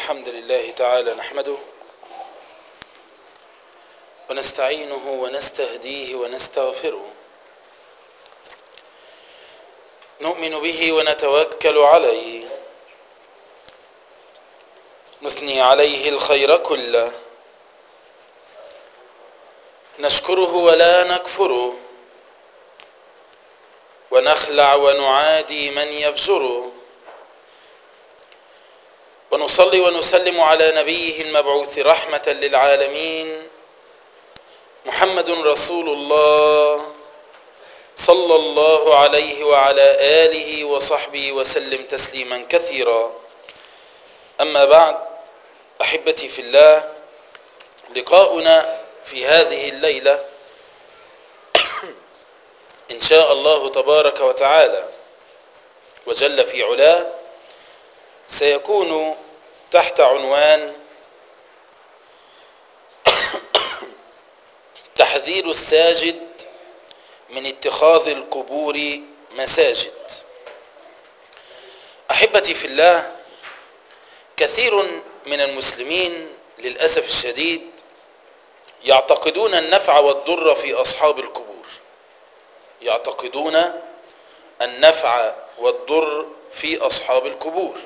الحمد لله تعالى نحمده ونستعينه ونستهديه ونستغفره نؤمن به ونتوكل عليه نثني عليه الخير كله نشكره ولا نكفره ونخلع ونعادي من يفجره ونصلي ونسلم على نبيه المبعوث رحمة للعالمين محمد رسول الله صلى الله عليه وعلى آله وصحبه وسلم تسليما كثيرا أما بعد أحبتي في الله لقاؤنا في هذه الليلة إن شاء الله تبارك وتعالى وجل في علاه سيكون تحت عنوان تحذير الساجد من اتخاذ القبور مساجد احبتي في الله كثير من المسلمين للاسف الشديد يعتقدون النفع والضر في اصحاب القبور يعتقدون النفع والضر في اصحاب القبور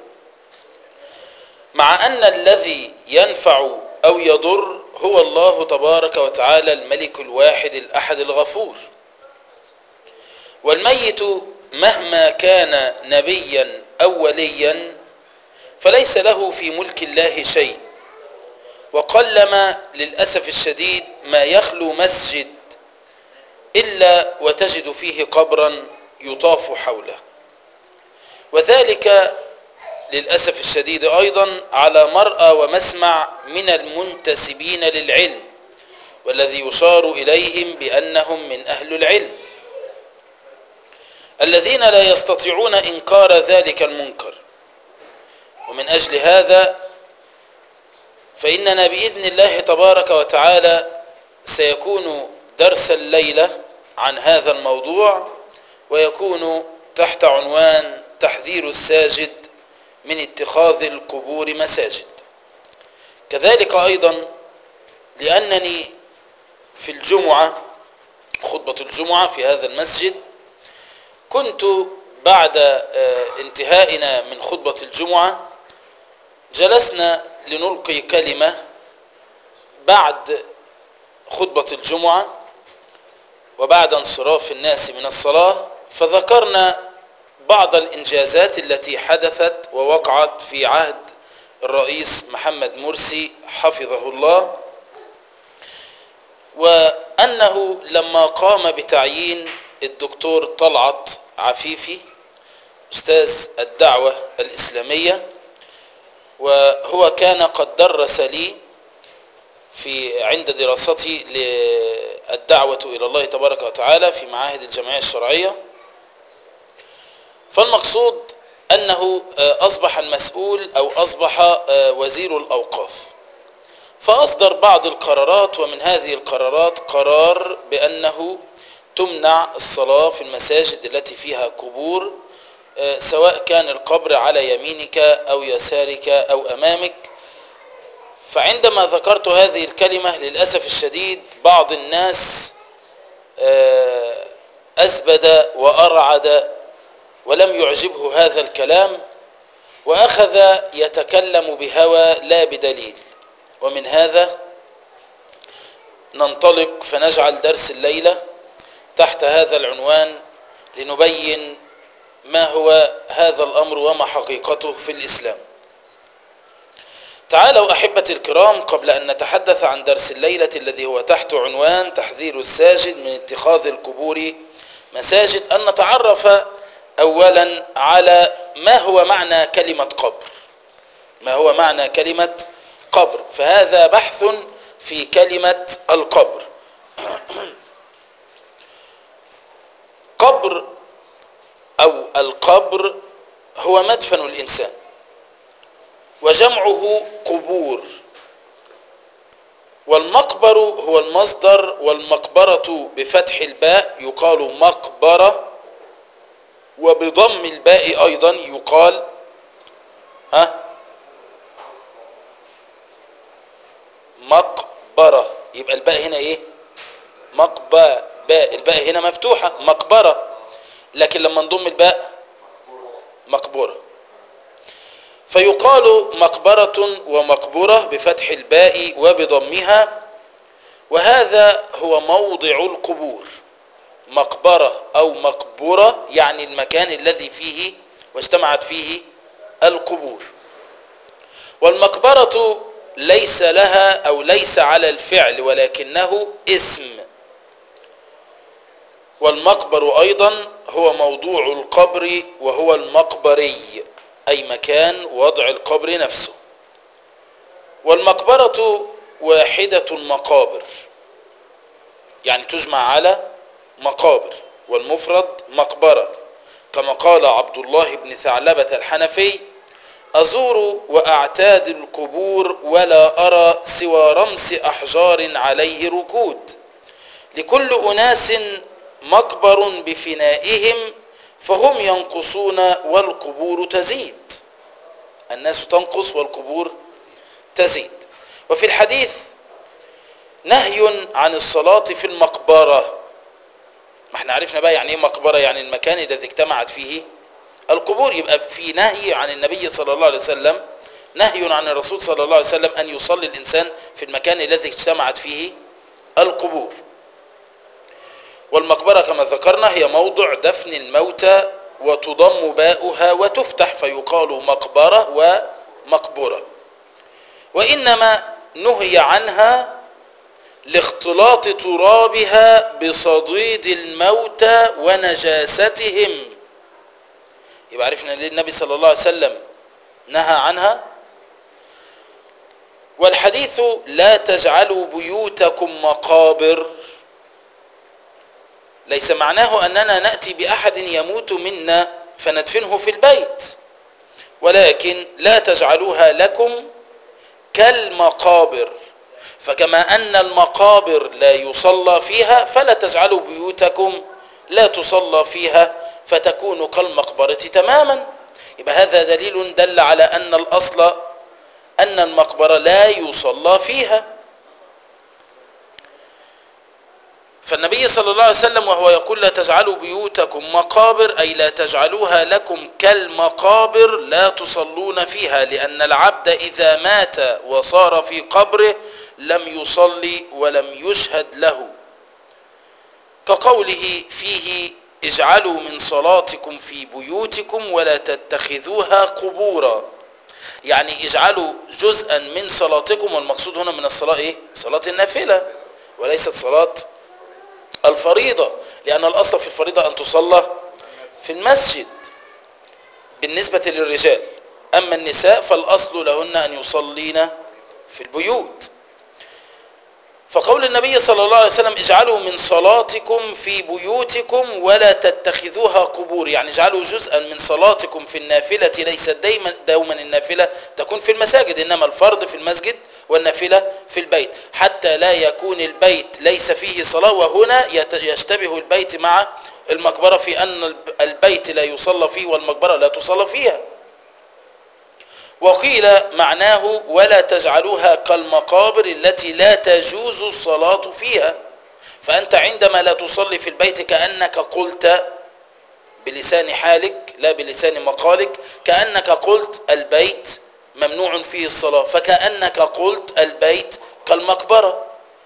مع ان الذي ينفع او يضر هو الله تبارك وتعالى الملك الواحد الاحد الغفور والميت مهما كان نبيا او وليا فليس له في ملك الله شيء وقلما للاسف الشديد ما يخلو مسجد الا وتجد فيه قبرا يطاف حوله وذلك للأسف الشديد أيضا على مرأى ومسمع من المنتسبين للعلم والذي يشار إليهم بأنهم من أهل العلم الذين لا يستطيعون إنكار ذلك المنكر ومن أجل هذا فإننا بإذن الله تبارك وتعالى سيكون درس الليلة عن هذا الموضوع ويكون تحت عنوان تحذير الساجد من اتخاذ القبور مساجد كذلك أيضا لأنني في الجمعة خطبة الجمعة في هذا المسجد كنت بعد انتهائنا من خطبة الجمعة جلسنا لنلقي كلمة بعد خطبة الجمعة وبعد انصراف الناس من الصلاة فذكرنا بعض الإنجازات التي حدثت ووقعت في عهد الرئيس محمد مرسي حفظه الله وأنه لما قام بتعيين الدكتور طلعت عفيفي أستاذ الدعوة الإسلامية وهو كان قد درس لي في عند دراستي للدعوة إلى الله تبارك وتعالى في معاهد الجمعية الشرعية فالمقصود أنه أصبح المسؤول أو أصبح وزير الأوقاف فأصدر بعض القرارات ومن هذه القرارات قرار بأنه تمنع الصلاة في المساجد التي فيها قبور سواء كان القبر على يمينك أو يسارك أو أمامك فعندما ذكرت هذه الكلمة للأسف الشديد بعض الناس أزبد وأرعد ولم يعجبه هذا الكلام وأخذ يتكلم بهوى لا بدليل ومن هذا ننطلق فنجعل درس الليلة تحت هذا العنوان لنبين ما هو هذا الأمر وما حقيقته في الإسلام تعالوا أحبتي الكرام قبل أن نتحدث عن درس الليلة الذي هو تحت عنوان تحذير الساجد من اتخاذ القبور مساجد أن نتعرف اولا على ما هو معنى كلمة قبر ما هو معنى كلمة قبر فهذا بحث في كلمة القبر قبر او القبر هو مدفن الانسان وجمعه قبور والمقبر هو المصدر والمقبرة بفتح الباء يقال مقبرة وبضم الباء أيضا يقال ها مقبرة يبقى الباء هنا ايه مقبا باء الباء هنا مفتوحة مقبرة لكن لما نضم الباء مقبرة فيقال مقبرة ومقبرة بفتح الباء وبضمها وهذا هو موضع القبور مقبرة أو مقبرة يعني المكان الذي فيه واجتمعت فيه القبور والمقبرة ليس لها أو ليس على الفعل ولكنه اسم والمقبر أيضا هو موضوع القبر وهو المقبري أي مكان وضع القبر نفسه والمقبرة واحدة المقابر يعني تجمع على مقابر والمفرد مقبرة كما قال عبد الله بن ثعلبة الحنفي أزور وأعتاد القبور ولا أرى سوى رمس أحجار عليه ركود لكل أناس مقبر بفنائهم فهم ينقصون والقبور تزيد الناس تنقص والقبور تزيد وفي الحديث نهي عن الصلاة في المقبرة ما احنا عرفنا بقى يعني ايه مقبرة يعني المكان الذي اجتمعت فيه القبور يبقى في نهي عن النبي صلى الله عليه وسلم نهي عن الرسول صلى الله عليه وسلم أن يصلي الإنسان في المكان الذي اجتمعت فيه القبور والمقبرة كما ذكرنا هي موضع دفن الموتى وتضم باؤها وتفتح فيقال مقبرة ومقبرة وإنما نهي عنها لاختلاط ترابها بصديد الموتى ونجاستهم يبقى عرفنا ليه النبي صلى الله عليه وسلم نهى عنها والحديث لا تجعلوا بيوتكم مقابر ليس معناه أننا نأتي بأحد يموت منا فندفنه في البيت ولكن لا تجعلوها لكم كالمقابر فكما أن المقابر لا يصلى فيها فلا تجعلوا بيوتكم لا تصلى فيها فتكون كالمقبرة تماما يبقى هذا دليل دل على أن الأصل أن المقبرة لا يصلى فيها فالنبي صلى الله عليه وسلم وهو يقول لا تجعلوا بيوتكم مقابر أي لا تجعلوها لكم كالمقابر لا تصلون فيها لأن العبد إذا مات وصار في قبره لم يصلي ولم يشهد له كقوله فيه اجعلوا من صلاتكم في بيوتكم ولا تتخذوها قبورا يعني اجعلوا جزءا من صلاتكم والمقصود هنا من الصلاة ايه صلاة النافلة وليست صلاة الفريضة لأن الأصل في الفريضة أن تصلى في المسجد بالنسبة للرجال أما النساء فالأصل لهن أن يصلين في البيوت فقول النبي صلى الله عليه وسلم اجعلوا من صلاتكم في بيوتكم ولا تتخذوها قبور يعني اجعلوا جزءا من صلاتكم في النافلة ليست دايما دوما النافلة تكون في المساجد إنما الفرض في المسجد والنافلة في البيت حتى لا يكون البيت ليس فيه صلاة وهنا يشتبه البيت مع المقبرة في أن البيت لا يصلى فيه والمقبرة لا تصلى فيها وقيل معناه ولا تجعلوها كالمقابر التي لا تجوز الصلاة فيها فأنت عندما لا تصلي في البيت كأنك قلت بلسان حالك لا بلسان مقالك كأنك قلت البيت ممنوع فيه الصلاة فكأنك قلت البيت كالمقبرة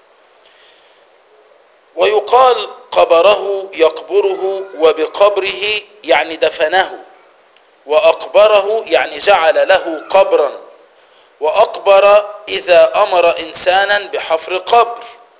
ويقال قبره يقبره وبقبره يعني دفنه وأقبره يعني جعل له قبرا وأقبر إذا أمر إنسانا بحفر قبر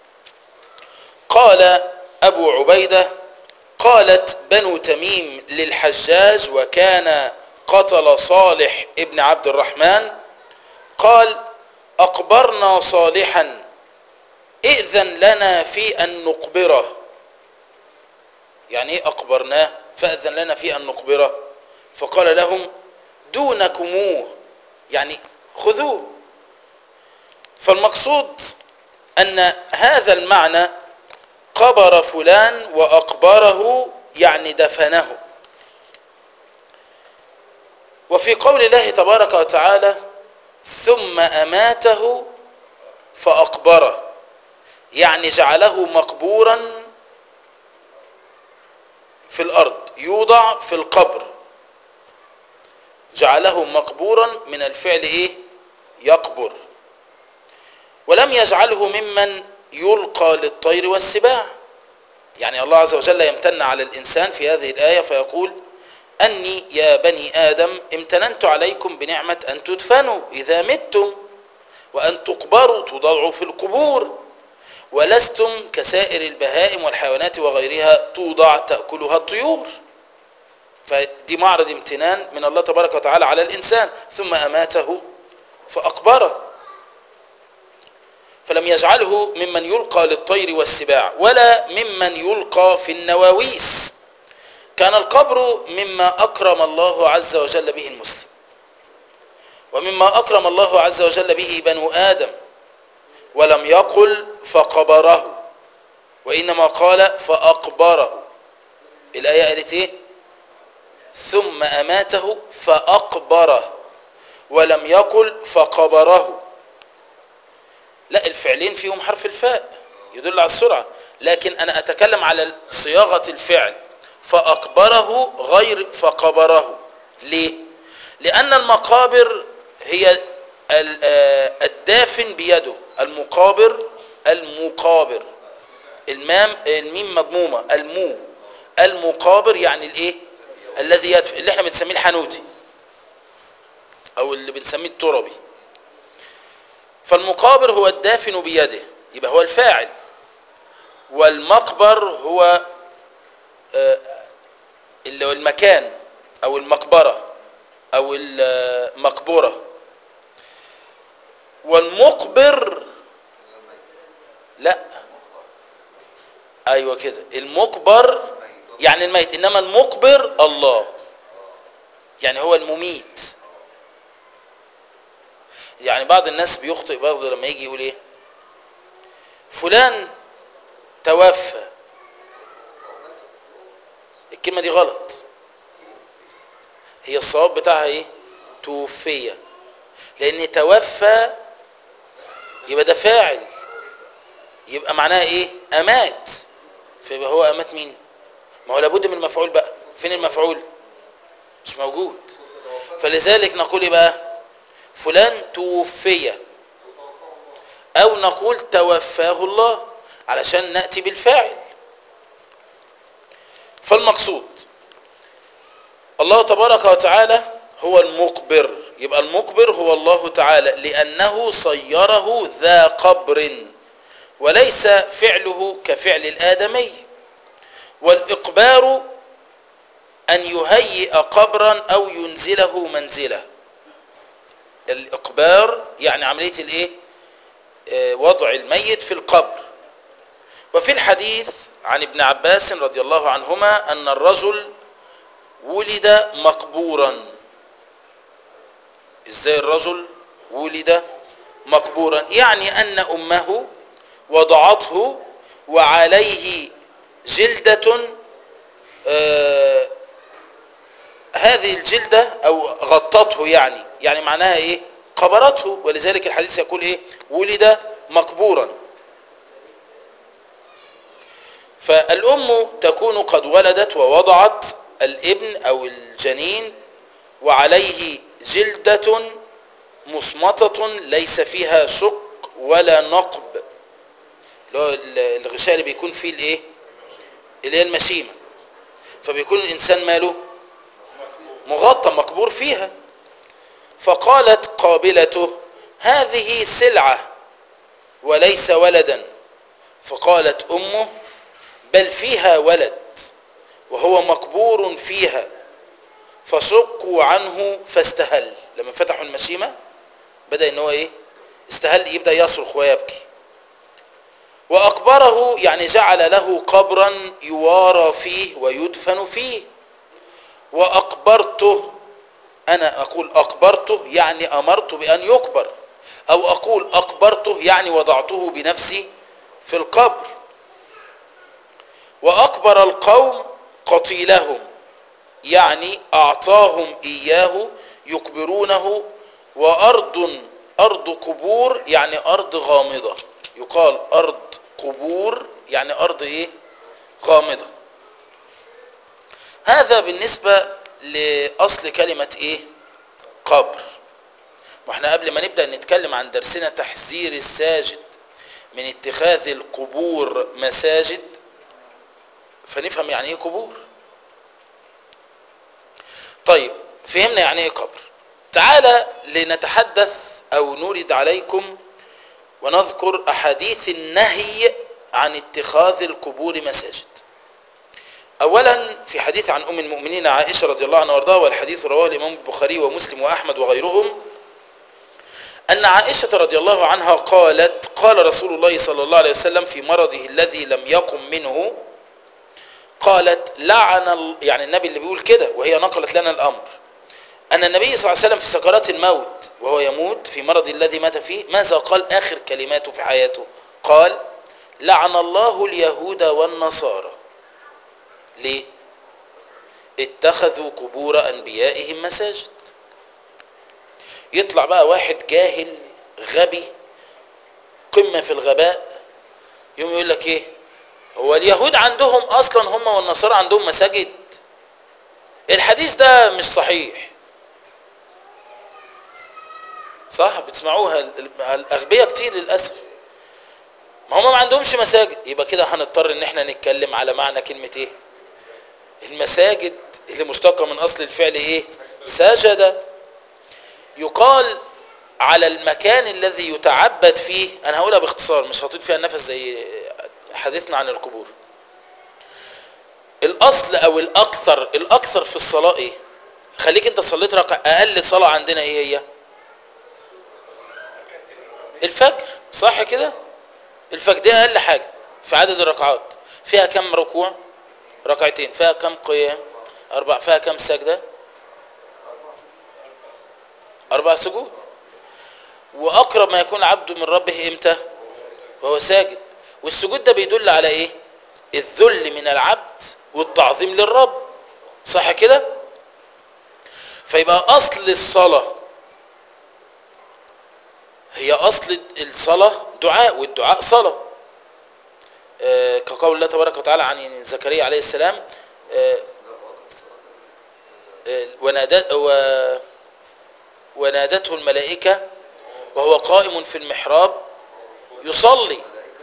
قال أبو عبيدة قالت بنو تميم للحجاج وكان قتل صالح ابن عبد الرحمن قال أقبرنا صالحا ائذن لنا في أن نقبره يعني ايه أقبرناه فأذن لنا في أن نقبره فقال لهم دونكموه يعني خذوه فالمقصود أن هذا المعنى قبر فلان وأقبره يعني دفنه وفي قول الله تبارك وتعالى ثم أماته فأقبره يعني جعله مقبورا في الأرض يوضع في القبر جعله مقبورا من الفعل إيه يقبر ولم يجعله ممن يلقى للطير والسباع يعني الله عز وجل يمتن على الإنسان في هذه الآية فيقول أني يا بني آدم امتننت عليكم بنعمة أن تدفنوا إذا متم وأن تقبروا تضعوا في القبور ولستم كسائر البهائم والحيوانات وغيرها توضع تأكلها الطيور فدي معرض امتنان من الله تبارك وتعالى على الإنسان ثم أماته فأقبره فلم يجعله ممن يلقى للطير والسباع ولا ممن يلقى في النواويس كان القبر مما أكرم الله عز وجل به المسلم ومما أكرم الله عز وجل به بنو آدم ولم يقل فقبره وإنما قال فأقبره الآية قالت إيه ثم أماته فأقبره ولم يقل فقبره لا الفعلين فيهم حرف الفاء يدل على السرعة لكن أنا أتكلم على صياغة الفعل فأقبره غير فقبره ليه؟ لأن المقابر هي الدافن بيده المقابر المقابر المام الميم مضمومة المو المقابر يعني الايه الذي يدفن اللي احنا بنسميه الحنوتي او اللي بنسميه التربي فالمقابر هو الدافن بيده يبقى هو الفاعل والمقبر هو اللي هو المكان او المقبرة او المقبرة والمقبر لا ايوه كده المقبر يعني الميت انما المقبر الله يعني هو المميت يعني بعض الناس بيخطئ برضه لما يجي يقول ايه فلان توفى الكلمة دي غلط هي الصواب بتاعها ايه توفي لان توفى يبقى ده فاعل يبقى معناها ايه امات فيبقى هو امات مين ما هو لابد من المفعول بقى فين المفعول مش موجود فلذلك نقول ايه بقى فلان توفي او نقول توفاه الله علشان نأتي بالفاعل فالمقصود الله تبارك وتعالى هو المقبر يبقى المقبر هو الله تعالى لأنه صيره ذا قبر وليس فعله كفعل الآدمي والإقبار أن يهيئ قبرا أو ينزله منزله الإقبار يعني عملية الإيه؟ وضع الميت في القبر وفي الحديث عن ابن عباس رضي الله عنهما أن الرجل ولد مقبورا ازاي الرجل ولد مقبورا يعني أن أمه وضعته وعليه جلدة آه هذه الجلدة أو غطته يعني يعني معناها إيه قبرته ولذلك الحديث يقول إيه ولد مقبورا فالأم تكون قد ولدت ووضعت الابن أو الجنين وعليه جلدة مصمتة ليس فيها شق ولا نقب اللي هو الغشاء اللي بيكون فيه الايه اللي هي المشيمة فبيكون الإنسان ماله مغطى مقبور فيها فقالت قابلته هذه سلعة وليس ولدا فقالت أمه بل فيها ولد وهو مقبور فيها فشقوا عنه فاستهل لما فتحوا المشيمة بدأ ان هو ايه استهل يبدأ يصرخ ويبكي وأقبره يعني جعل له قبرا يوارى فيه ويدفن فيه وأقبرته أنا أقول أقبرته يعني أمرت بأن يقبر أو أقول أقبرته يعني وضعته بنفسي في القبر وأقبر القوم قتيلهم يعني أعطاهم إياه يقبرونه وأرض أرض قبور يعني أرض غامضة يقال أرض قبور يعني أرض إيه غامضة هذا بالنسبة لأصل كلمة إيه قبر واحنا قبل ما نبدأ نتكلم عن درسنا تحذير الساجد من اتخاذ القبور مساجد فنفهم يعني ايه قبور طيب فهمنا يعني ايه قبر تعالى لنتحدث او نورد عليكم ونذكر احاديث النهي عن اتخاذ القبور مساجد اولا في حديث عن ام المؤمنين عائشه رضي الله عنها وارضاها والحديث رواه الامام البخاري ومسلم واحمد وغيرهم ان عائشه رضي الله عنها قالت قال رسول الله صلى الله عليه وسلم في مرضه الذي لم يقم منه قالت لعن يعني النبي اللي بيقول كده وهي نقلت لنا الامر ان النبي صلى الله عليه وسلم في سكرات الموت وهو يموت في مرض الذي مات فيه ماذا قال اخر كلماته في حياته قال لعن الله اليهود والنصارى ليه اتخذوا قبور انبيائهم مساجد يطلع بقى واحد جاهل غبي قمه في الغباء يوم يقول لك ايه هو اليهود عندهم اصلا هم والنصارى عندهم مساجد الحديث ده مش صحيح صح بتسمعوها الاغبياء كتير للاسف ما هم ما عندهمش مساجد يبقى كده هنضطر ان احنا نتكلم على معنى كلمه ايه المساجد اللي مشتقه من اصل الفعل ايه سجد يقال على المكان الذي يتعبد فيه انا هقولها باختصار مش هطيل فيها النفس زي حديثنا عن القبور الاصل او الاكثر الاكثر في الصلاه ايه خليك انت صليت ركع اقل صلاه عندنا ايه هي الفجر صح كده الفجر دي اقل حاجه في عدد الركعات فيها كم ركوع ركعتين فيها كم قيام اربع فيها كم سجده اربع سجود واقرب ما يكون عبد من ربه امتى وهو ساجد والسجود ده بيدل على ايه الذل من العبد والتعظيم للرب صح كده فيبقى اصل الصلاه هي اصل الصلاه دعاء والدعاء صلاه آه كقول الله تبارك وتعالى عن زكريا عليه السلام آه آه ونادت و ونادته الملائكه وهو قائم في المحراب يصلي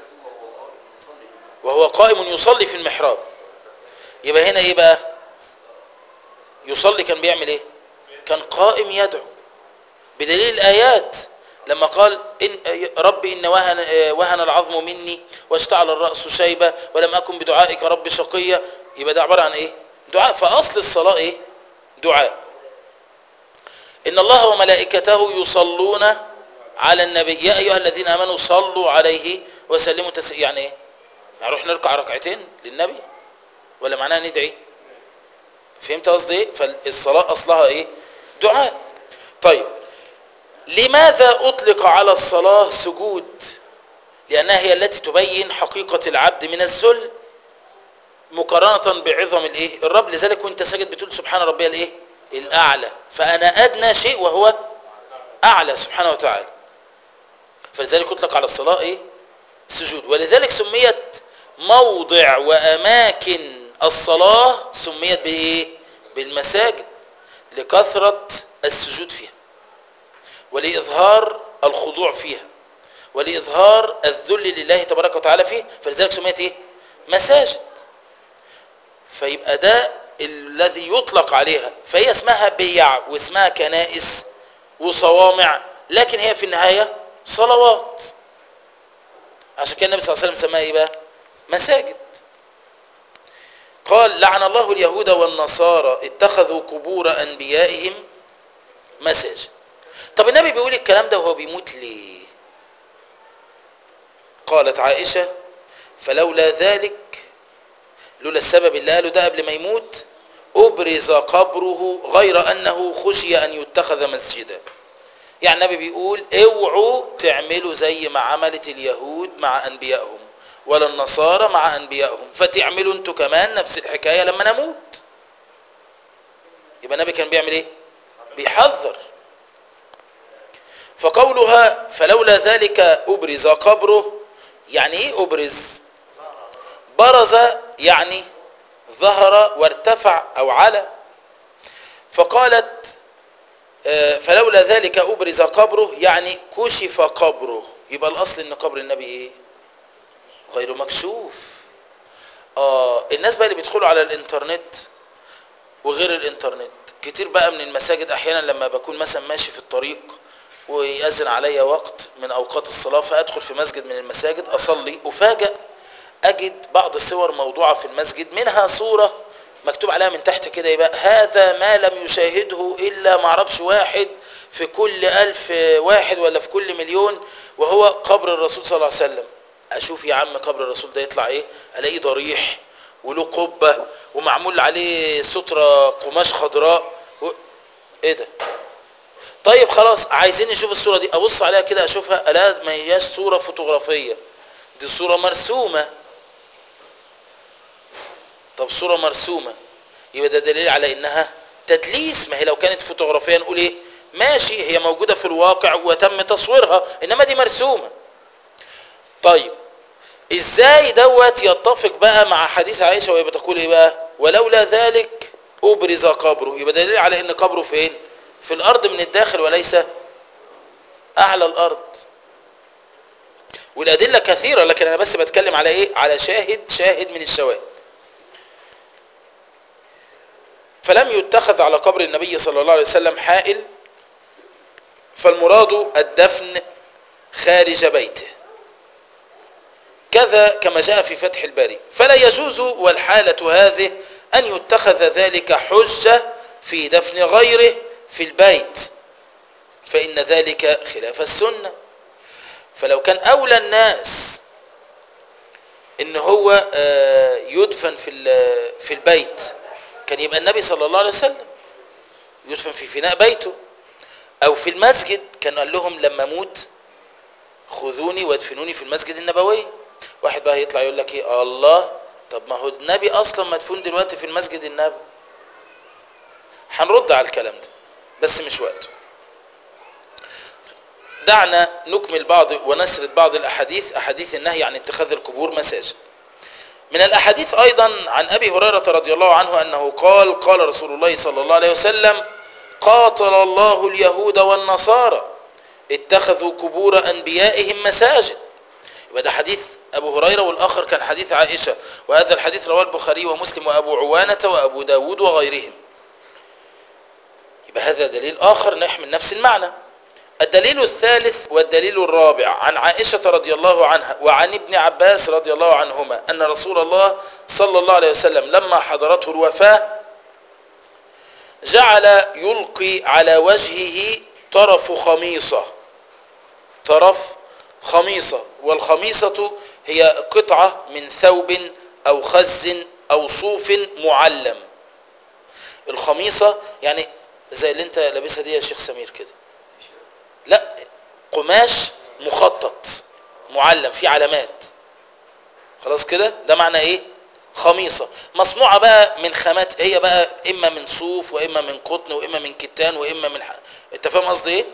وهو قائم يصلي في المحراب يبقى هنا ايه بقى يصلي كان بيعمل ايه كان قائم يدعو بدليل الايات لما قال إن رب إن وهن, وهن العظم مني واشتعل الرأس شيبة ولم أكن بدعائك رب شقية يبقى ده عبارة عن إيه دعاء فأصل الصلاة إيه دعاء إن الله وملائكته يصلون على النبي يا أيها الذين آمنوا صلوا عليه وسلموا تس... يعني إيه نروح نركع ركعتين للنبي ولا معناها ندعي فهمت قصدي ايه فالصلاه اصلها ايه دعاء طيب لماذا اطلق على الصلاه سجود لانها هي التي تبين حقيقه العبد من الذل مقارنه بعظم الايه الرب لذلك وانت ساجد بتقول سبحان ربي الايه الاعلى فانا ادنى شيء وهو اعلى سبحانه وتعالى فلذلك اطلق على الصلاه ايه سجود ولذلك سميت موضع واماكن الصلاه سميت بايه بالمساجد لكثره السجود فيها ولاظهار الخضوع فيها ولاظهار الذل لله تبارك وتعالى فيه فلذلك سميت ايه مساجد فيبقى ده الذي يطلق عليها فهي اسمها بيع واسمها كنائس وصوامع لكن هي في النهايه صلوات عشان كده النبي صلى الله عليه وسلم سماها ايه بقى مساجد قال لعن الله اليهود والنصارى اتخذوا قبور انبيائهم مساجد طب النبي بيقول الكلام ده وهو بيموت ليه قالت عائشة فلولا ذلك لولا السبب اللي قاله ده قبل ما يموت أبرز قبره غير أنه خشي أن يتخذ مسجدا يعني النبي بيقول اوعوا تعملوا زي ما عملت اليهود مع أنبيائهم ولا النصارى مع أنبيائهم فتعملوا انتوا كمان نفس الحكاية لما نموت يبقى النبي كان بيعمل ايه بيحذر فقولها فلولا ذلك أبرز قبره يعني ايه أبرز برز يعني ظهر وارتفع أو على فقالت آه، فلولا ذلك أبرز قبره يعني كشف قبره يبقى الأصل إن قبر النبي إيه غير مكشوف آه الناس بقى اللي بيدخلوا على الإنترنت وغير الإنترنت كتير بقى من المساجد أحيانا لما بكون مثلا ماشي في الطريق ويأذن عليا وقت من أوقات الصلاة فأدخل في مسجد من المساجد أصلي أفاجأ أجد بعض الصور موضوعة في المسجد منها صورة مكتوب عليها من تحت كده يبقى هذا ما لم يشاهده إلا معرفش واحد في كل ألف واحد ولا في كل مليون وهو قبر الرسول صلى الله عليه وسلم أشوف يا عم قبر الرسول ده يطلع إيه ألاقيه ضريح وله قبة ومعمول عليه سترة قماش خضراء و... إيه ده طيب خلاص عايزين نشوف الصورة دي أبص عليها كده أشوفها ألا ما هياش صورة فوتوغرافية دي صورة مرسومة طب صورة مرسومة يبقى ده دليل على انها تدليس ما هي لو كانت فوتوغرافية نقول ايه ماشي هي موجودة في الواقع وتم تصويرها انما دي مرسومة طيب ازاي دوت يتفق بقى مع حديث عائشة وهي بتقول ايه بقى ولولا ذلك ابرز قبره يبقى دليل على ان قبره فين في الارض من الداخل وليس اعلى الارض والادله كثيره لكن انا بس بتكلم على ايه على شاهد شاهد من الشواهد فلم يتخذ على قبر النبي صلى الله عليه وسلم حائل فالمراد الدفن خارج بيته كذا كما جاء في فتح الباري فلا يجوز والحالة هذه أن يتخذ ذلك حجة في دفن غيره في البيت فإن ذلك خلاف السنة فلو كان أولى الناس إن هو آه، يدفن في ال- في البيت كان يبقى النبي صلى الله عليه وسلم يدفن في فناء بيته أو في المسجد كان قال لهم لما أموت خذوني وادفنوني في المسجد النبوي واحد بقى يطلع يقول لك ايه الله طب ما هو النبي اصلا مدفون دلوقتي في المسجد النبوي هنرد على الكلام ده بس مش وقته دعنا نكمل بعض ونسرد بعض الاحاديث احاديث النهي عن اتخاذ القبور مساجد من الاحاديث ايضا عن ابي هريره رضي الله عنه انه قال قال رسول الله صلى الله عليه وسلم قاتل الله اليهود والنصارى اتخذوا قبور انبيائهم مساجد يبقى ده حديث ابو هريره والاخر كان حديث عائشه وهذا الحديث رواه البخاري ومسلم وابو عوانه وابو داود وغيرهم يبقى هذا دليل اخر نحمل نفس المعنى الدليل الثالث والدليل الرابع عن عائشه رضي الله عنها وعن ابن عباس رضي الله عنهما ان رسول الله صلى الله عليه وسلم لما حضرته الوفاه جعل يلقي على وجهه طرف خميصه طرف خميصة والخميصة هي قطعة من ثوب أو خز أو صوف معلم الخميصة يعني زي اللي انت لابسها دي يا شيخ سمير كده لا قماش مخطط معلم فيه علامات خلاص كده ده معنى ايه خميصة مصنوعة بقى من خامات هي بقى اما من صوف واما من قطن واما من كتان واما من ح... انت فاهم قصدي ايه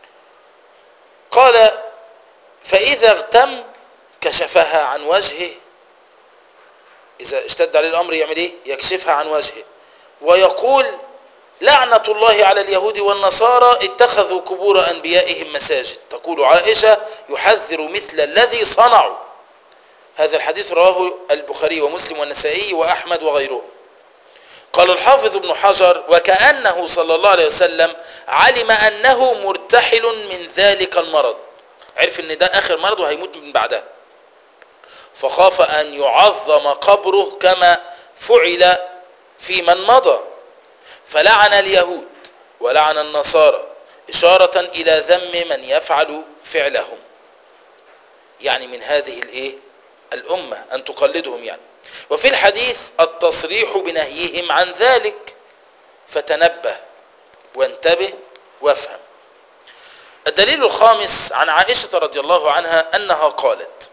قال فإذا اغتم كشفها عن وجهه إذا اشتد عليه الأمر يعمل إيه؟ يكشفها عن وجهه ويقول لعنة الله على اليهود والنصارى اتخذوا قبور أنبيائهم مساجد تقول عائشة يحذر مثل الذي صنعوا هذا الحديث رواه البخاري ومسلم والنسائي وأحمد وغيرهم قال الحافظ ابن حجر وكأنه صلى الله عليه وسلم علم أنه مرتحل من ذلك المرض عرف ان ده اخر مرض وهيموت من بعدها فخاف ان يعظم قبره كما فعل في من مضى فلعن اليهود ولعن النصارى إشارة إلى ذم من يفعل فعلهم يعني من هذه الايه الأمة أن تقلدهم يعني وفي الحديث التصريح بنهيهم عن ذلك فتنبه وانتبه وافهم الدليل الخامس عن عائشة رضي الله عنها أنها قالت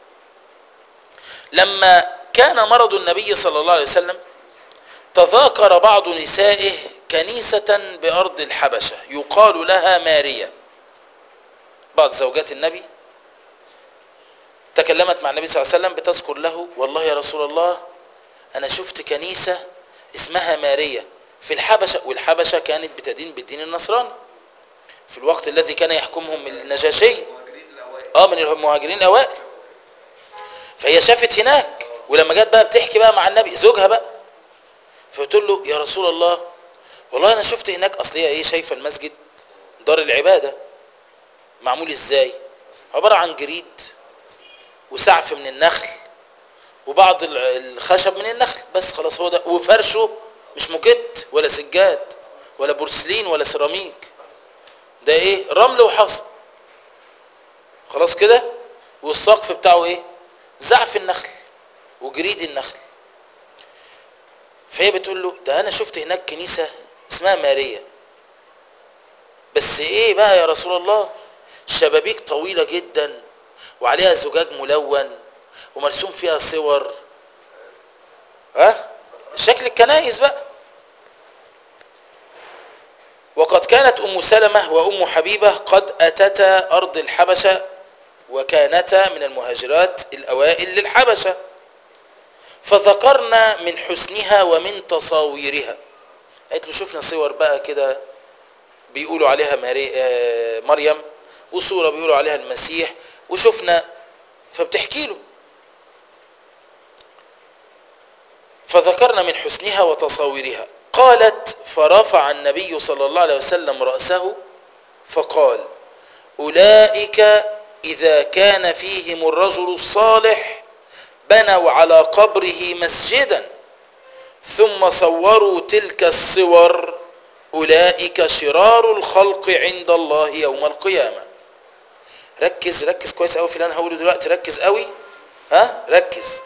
لما كان مرض النبي صلى الله عليه وسلم تذاكر بعض نسائه كنيسة بأرض الحبشة يقال لها ماريا بعض زوجات النبي تكلمت مع النبي صلى الله عليه وسلم بتذكر له والله يا رسول الله انا شفت كنيسة اسمها ماريا في الحبشة والحبشة كانت بتدين بالدين النصراني في الوقت الذي كان يحكمهم النجاشي المهاجرين الاوائل اه من المهاجرين الاوائل فهي شافت هناك ولما جت بقى بتحكي بقى مع النبي زوجها بقى فبتقول له يا رسول الله والله انا شفت هناك اصل هي ايه شايفه المسجد دار العباده معمول ازاي عباره عن جريد وسعف من النخل وبعض ال- الخشب من النخل بس خلاص هو ده وفرشه مش موكيت ولا سجاد ولا بورسلين ولا سيراميك ده ايه رمل وحصى خلاص كده والسقف بتاعه ايه زعف النخل وجريد النخل فهي بتقول له ده انا شفت هناك كنيسة اسمها ماريا بس ايه بقى يا رسول الله شبابيك طويلة جدا وعليها زجاج ملون ومرسوم فيها صور ها شكل الكنائس بقى وقد كانت ام سلمة وام حبيبة قد اتتا ارض الحبشة وكانتا من المهاجرات الاوائل للحبشة فذكرنا من حسنها ومن تصاويرها قالت له شفنا صور بقى كده بيقولوا عليها ماري... آه، مريم وصورة بيقولوا عليها المسيح وشفنا فبتحكي له فذكرنا من حسنها وتصاويرها قالت فرفع النبي صلى الله عليه وسلم رأسه فقال أولئك إذا كان فيهم الرجل الصالح بنوا على قبره مسجدا ثم صوروا تلك الصور أولئك شرار الخلق عند الله يوم القيامة ركز ركز كويس قوي في اللي انا هقوله دلوقتي ركز قوي ها ركز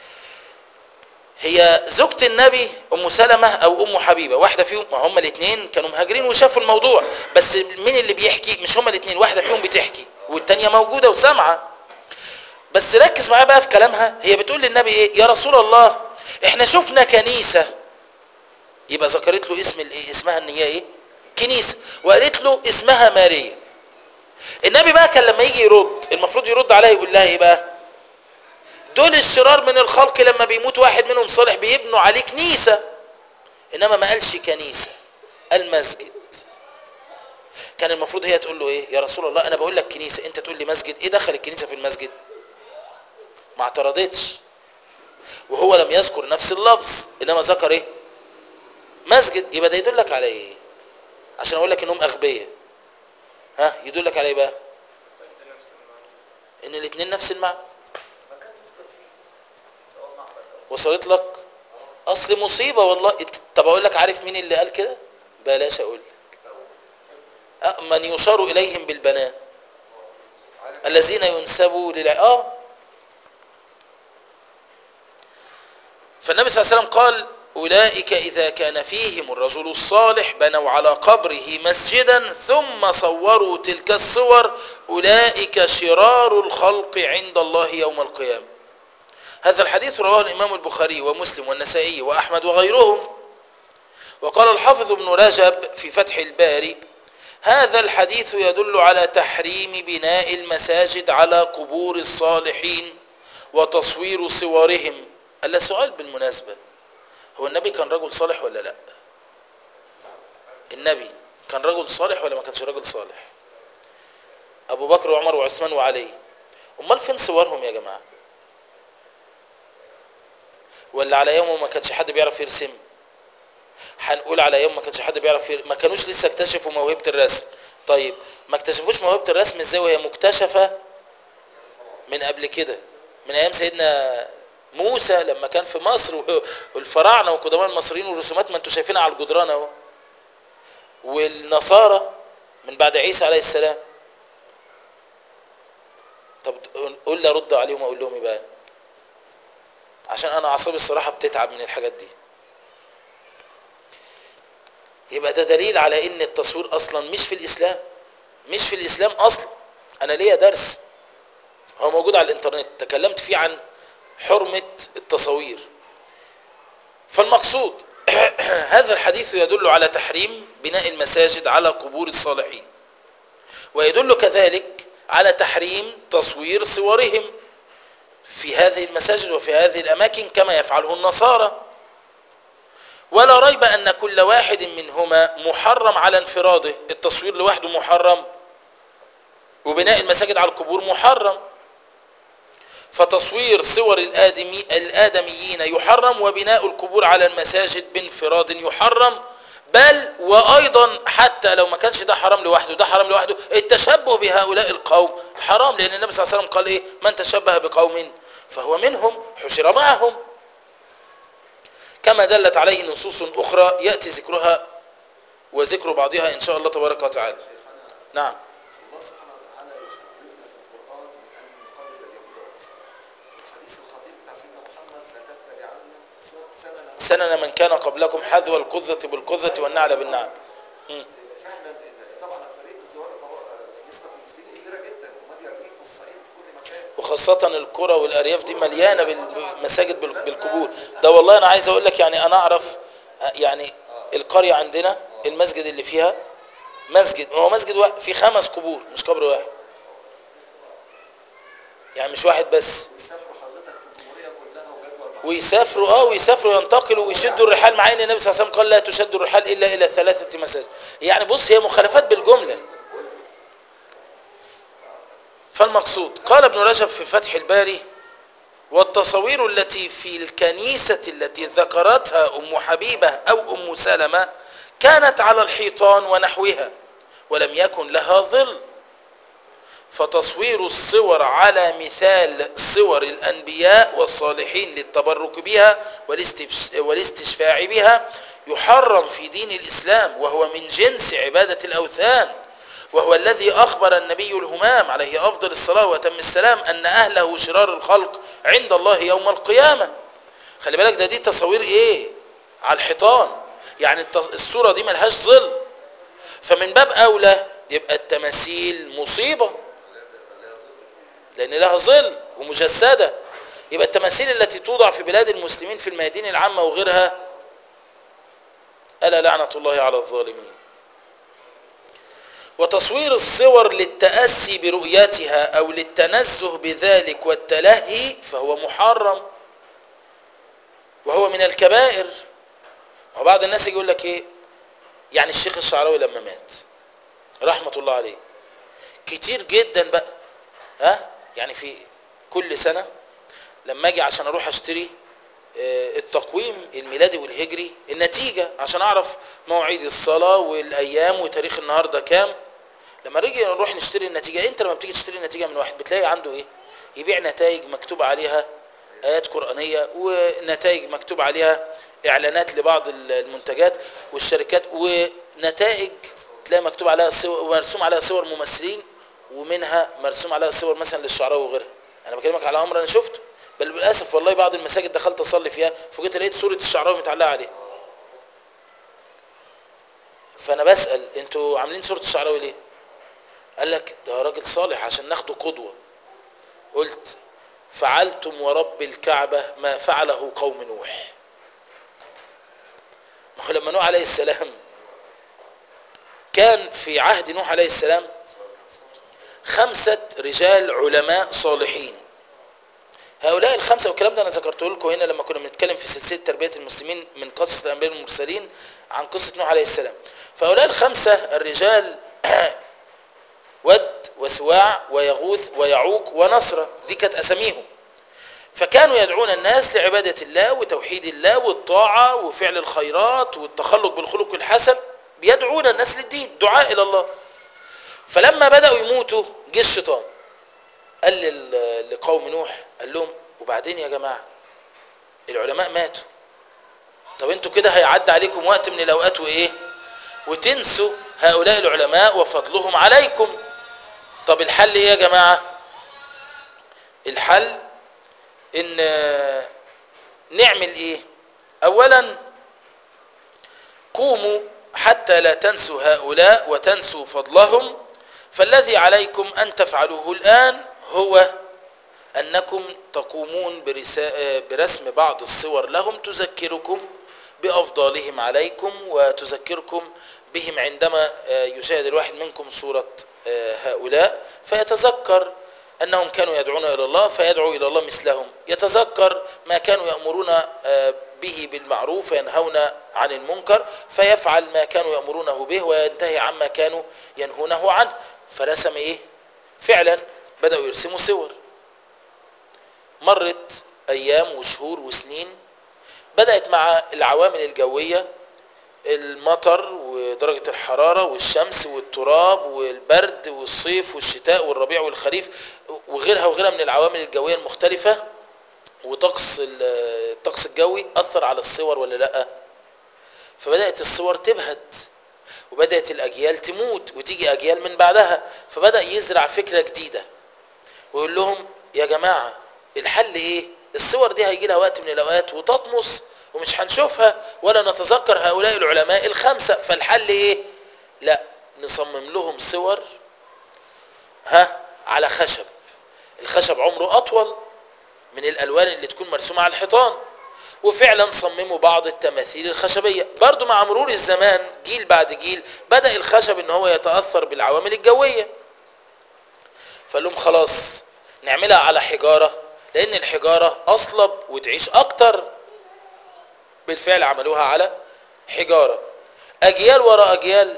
هي زوجة النبي ام سلمة او ام حبيبة واحدة فيهم ما هم الاثنين كانوا مهاجرين وشافوا الموضوع بس مين اللي بيحكي مش هم الاثنين واحدة فيهم بتحكي والتانية موجودة وسامعة بس ركز معايا بقى في كلامها هي بتقول للنبي ايه يا رسول الله احنا شفنا كنيسة يبقى ذكرت له اسم الايه اسمها ان هي ايه كنيسة وقالت له اسمها ماريا النبي بقى كان لما يجي يرد المفروض يرد عليها يقول لها ايه بقى دول الشرار من الخلق لما بيموت واحد منهم صالح بيبنوا عليه كنيسة انما ما قالش كنيسة قال مسجد كان المفروض هي تقول له ايه يا رسول الله انا بقول لك كنيسة انت تقول لي مسجد ايه دخل الكنيسة في المسجد ما اعترضتش وهو لم يذكر نفس اللفظ انما ذكر ايه مسجد يبقى ده يدلك على ايه عشان اقول لك انهم اغبياء ها يدلك على ايه بقى ان الاثنين نفس المعنى مكان مسجد فيه سواء معبد او وصلت لك اصل مصيبه والله إت- طب اقول لك عارف مين اللي قال كده بلاش اقول لك أه، من يشار اليهم بالبنان الذين ينسبوا للع اه فالنبي صلى الله عليه وسلم قال أولئك إذا كان فيهم الرجل الصالح بنوا على قبره مسجدا ثم صوروا تلك الصور أولئك شرار الخلق عند الله يوم القيامة هذا الحديث رواه الإمام البخاري ومسلم والنسائي وأحمد وغيرهم وقال الحافظ ابن رجب في فتح الباري هذا الحديث يدل على تحريم بناء المساجد على قبور الصالحين وتصوير صورهم ألا سؤال بالمناسبة هو النبي كان رجل صالح ولا لا النبي كان رجل صالح ولا ما كانش رجل صالح أبو بكر وعمر وعثمان وعلي أمال فين صورهم يا جماعة ولا على يوم ما كانش حد بيعرف يرسم هنقول على يوم ما كانش حد بيعرف ير... ما كانوش لسه اكتشفوا موهبة الرسم طيب ما اكتشفوش موهبة الرسم ازاي وهي مكتشفة من قبل كده من ايام سيدنا موسى لما كان في مصر و- والفراعنه وقدماء المصريين والرسومات ما انتوا شايفينها على الجدران اهو والنصارى من بعد عيسى عليه السلام طب قول لي ارد عليهم اقول لهم ايه بقى عشان انا اعصابي الصراحه بتتعب من الحاجات دي يبقى ده دليل على ان التصوير اصلا مش في الاسلام مش في الاسلام اصلا انا ليا درس هو موجود على الانترنت تكلمت فيه عن حرمة التصوير فالمقصود هذا الحديث يدل على تحريم بناء المساجد على قبور الصالحين ويدل كذلك على تحريم تصوير صورهم في هذه المساجد وفي هذه الأماكن كما يفعله النصارى ولا ريب أن كل واحد منهما محرم على انفراده التصوير لوحده محرم وبناء المساجد على القبور محرم فتصوير صور الآدمي الآدميين يحرم وبناء القبور على المساجد بانفراد يحرم بل وأيضا حتى لو ما كانش ده حرام لوحده ده حرام لوحده التشبه بهؤلاء القوم حرام لأن النبي صلى الله عليه وسلم قال إيه من تشبه بقوم فهو منهم حشر معهم كما دلت عليه نصوص أخرى يأتي ذكرها وذكر بعضها إن شاء الله تبارك وتعالى نعم الله سبحانه وتعالى يحذرنا في القرآن من أن نقلد اليهود والنصارى. الحديث الخطير بتاع سيدنا محمد لا تتبعن سنن سنن من كان قبلكم حذو القذة بالقذة والنعل بالنعل مم. فعلا طبعا طريقة الزواج فهو نسبة المسلمين كبيرة جدا وما بيرمين في الصعيد في كل مكان. وخاصة القرى والأرياف دي مليانة بالمساجد بال- بالقبور ده والله أنا عايز أقول لك يعني أنا أعرف يعني القرية عندنا المسجد اللي فيها مسجد هو مسجد واحد في خمس قبور مش قبر واحد يعني مش واحد بس ويسافروا حضرتك في الجمهورية كلها وجدول محدود. ويسافروا اه ويسافروا ينتقلوا ويشدوا الرحال مع ان النبي صلى الله عليه وسلم قال لا تشد الرحال الا الى ثلاثه مساجد يعني بص هي مخالفات بالجمله فالمقصود قال ابن رجب في فتح الباري والتصوير التي في الكنيسة التي ذكرتها أم حبيبة أو أم سلمة كانت على الحيطان ونحوها ولم يكن لها ظل فتصوير الصور على مثال صور الأنبياء والصالحين للتبرك بها والاستفش- والاستشفاع بها يحرم في دين الإسلام وهو من جنس عبادة الأوثان وهو الذي أخبر النبي الهمام عليه أفضل الصلاة وتم السلام أن أهله شرار الخلق عند الله يوم القيامة خلي بالك ده دي تصوير إيه على الحيطان يعني التص- الصورة دي ملهاش ظل فمن باب أولى يبقى التماثيل مصيبة لأن لها ظل ومجسدة يبقى التماثيل التي توضع في بلاد المسلمين في الميادين العامة وغيرها ألا لعنة الله على الظالمين وتصوير الصور للتأسي برؤيتها أو للتنزه بذلك والتلهي فهو محرم وهو من الكبائر وبعض الناس يقول لك ايه يعني الشيخ الشعراوي لما مات رحمة الله عليه كتير جدا بقى ها يعني في كل سنة لما اجي عشان اروح اشتري آه، التقويم الميلادي والهجري النتيجة عشان اعرف مواعيد الصلاة والايام وتاريخ النهاردة كام لما نيجي نروح نشتري النتيجة انت لما بتيجي تشتري النتيجة من واحد بتلاقي عنده ايه يبيع نتائج مكتوب عليها ايات قرآنية ونتائج مكتوب عليها اعلانات لبعض المنتجات والشركات ونتائج تلاقي مكتوب عليها صور ومرسوم عليها صور ممثلين ومنها مرسوم عليها صور مثلا للشعراء وغيرها انا بكلمك على امر انا شفته بل للاسف والله بعض المساجد دخلت اصلي فيها فوجئت لقيت صوره الشعراوي متعلقه عليها فانا بسال انتوا عاملين صوره الشعراوي ليه قال لك ده راجل صالح عشان ناخده قدوه قلت فعلتم ورب الكعبه ما فعله قوم نوح ما هو لما نوح عليه السلام كان في عهد نوح عليه السلام خمسة رجال علماء صالحين هؤلاء الخمسة والكلام ده أنا ذكرته لكم هنا لما كنا بنتكلم في سلسلة تربية المسلمين من قصة الأنبياء المرسلين عن قصة نوح عليه السلام فهؤلاء الخمسة الرجال ود وسواع ويغوث ويعوق ونصرة دي كانت أساميهم فكانوا يدعون الناس لعبادة الله وتوحيد الله والطاعة وفعل الخيرات والتخلق بالخلق الحسن بيدعون الناس للدين دعاء إلى الله فلما بدأوا يموتوا جه الشيطان قال لل- لقوم نوح قال لهم وبعدين يا جماعة العلماء ماتوا طب انتوا كده هيعدي عليكم وقت من الأوقات وإيه وتنسوا هؤلاء العلماء وفضلهم عليكم طب الحل ايه يا جماعة الحل ان نعمل ايه اولا قوموا حتى لا تنسوا هؤلاء وتنسوا فضلهم فالذي عليكم ان تفعلوه الان هو انكم تقومون برسا- برسم بعض الصور لهم تذكركم بافضالهم عليكم وتذكركم بهم عندما آه، يشاهد الواحد منكم صورة آه، هؤلاء فيتذكر أنهم كانوا يدعون إلى الله فيدعو إلى الله مثلهم يتذكر ما كانوا يأمرون آه، به بالمعروف وينهون عن المنكر فيفعل ما كانوا يأمرونه به وينتهي عما كانوا ينهونه عنه فرسم إيه فعلا بدأوا يرسموا صور مرت أيام وشهور وسنين بدأت مع العوامل الجوية المطر ودرجة الحرارة والشمس والتراب والبرد والصيف والشتاء والربيع والخريف وغيرها وغيرها من العوامل الجوية المختلفة وطقس ال- الطقس الجوي أثر على الصور ولا لأ فبدأت الصور تبهت وبدأت الأجيال تموت وتيجي أجيال من بعدها فبدأ يزرع فكرة جديدة ويقول لهم يا جماعة الحل إيه الصور دي هيجي لها وقت من الأوقات وتطمس ومش هنشوفها ولا نتذكر هؤلاء العلماء الخمسة فالحل إيه لا نصمم لهم صور ها على خشب الخشب عمره أطول من الألوان اللي تكون مرسومة على الحيطان وفعلا صمموا بعض التماثيل الخشبية برضو مع مرور الزمان جيل بعد جيل بدأ الخشب ان هو يتأثر بالعوامل الجوية فقال لهم خلاص نعملها على حجارة لان الحجارة اصلب وتعيش اكتر بالفعل عملوها على حجارة اجيال وراء اجيال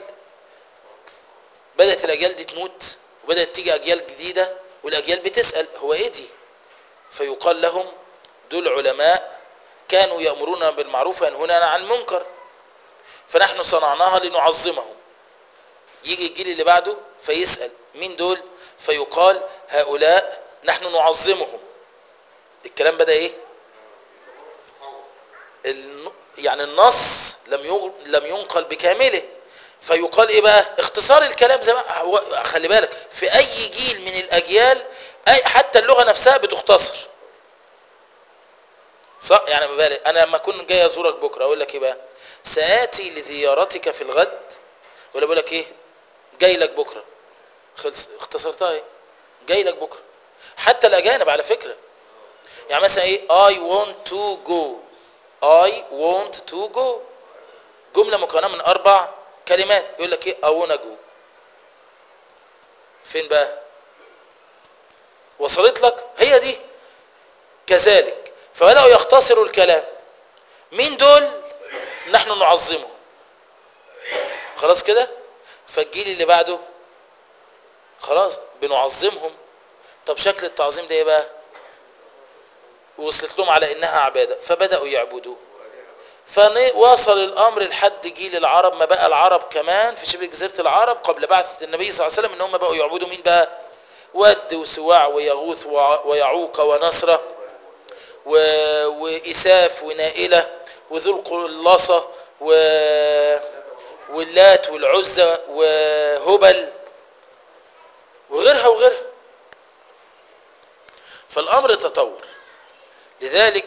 بدأت الاجيال دي تموت وبدأت تيجي اجيال جديدة والاجيال بتسأل هو ايه دي فيقال لهم دول علماء كانوا يأمرون بالمعروف وينهون عن المنكر فنحن صنعناها لنعظمهم يجي الجيل اللي بعده فيسأل مين دول فيقال هؤلاء نحن نعظمهم الكلام بدأ ايه الن- يعني النص لم يغ- لم ينقل بكامله فيقال ايه بقى اختصار الكلام زي ما هو خلي بالك في اي جيل من الاجيال اي حتى اللغه نفسها بتختصر صح يعني ما بالك انا لما اكون جاي ازورك بكره اقول لك ايه بقى ساتي لزيارتك في الغد ولا بقول لك ايه جاي لك بكره خلص اختصرتها ايه جاي لك بكره حتى الاجانب على فكره يعني مثلا ايه I want to go I want to go جمله مكونه من اربع كلمات يقول لك ايه I wanna go فين بقى وصلت لك هي دي كذلك فبداوا يختصروا الكلام مين دول نحن نعظمهم خلاص كده فالجيل اللي بعده خلاص بنعظمهم طب شكل التعظيم ده ايه بقى وصلت لهم على انها عباده فبداوا يعبدوه فوصل الامر لحد جيل العرب ما بقى العرب كمان في شبه جزيره العرب قبل بعثه النبي صلى الله عليه وسلم ان هم بقوا يعبدوا مين بقى ود وسواع ويغوث وع- ويعوق ونصره و... وإساف ونائلة وذو القلصة و... واللات والعزة وهبل وغيرها وغيرها فالأمر تطور لذلك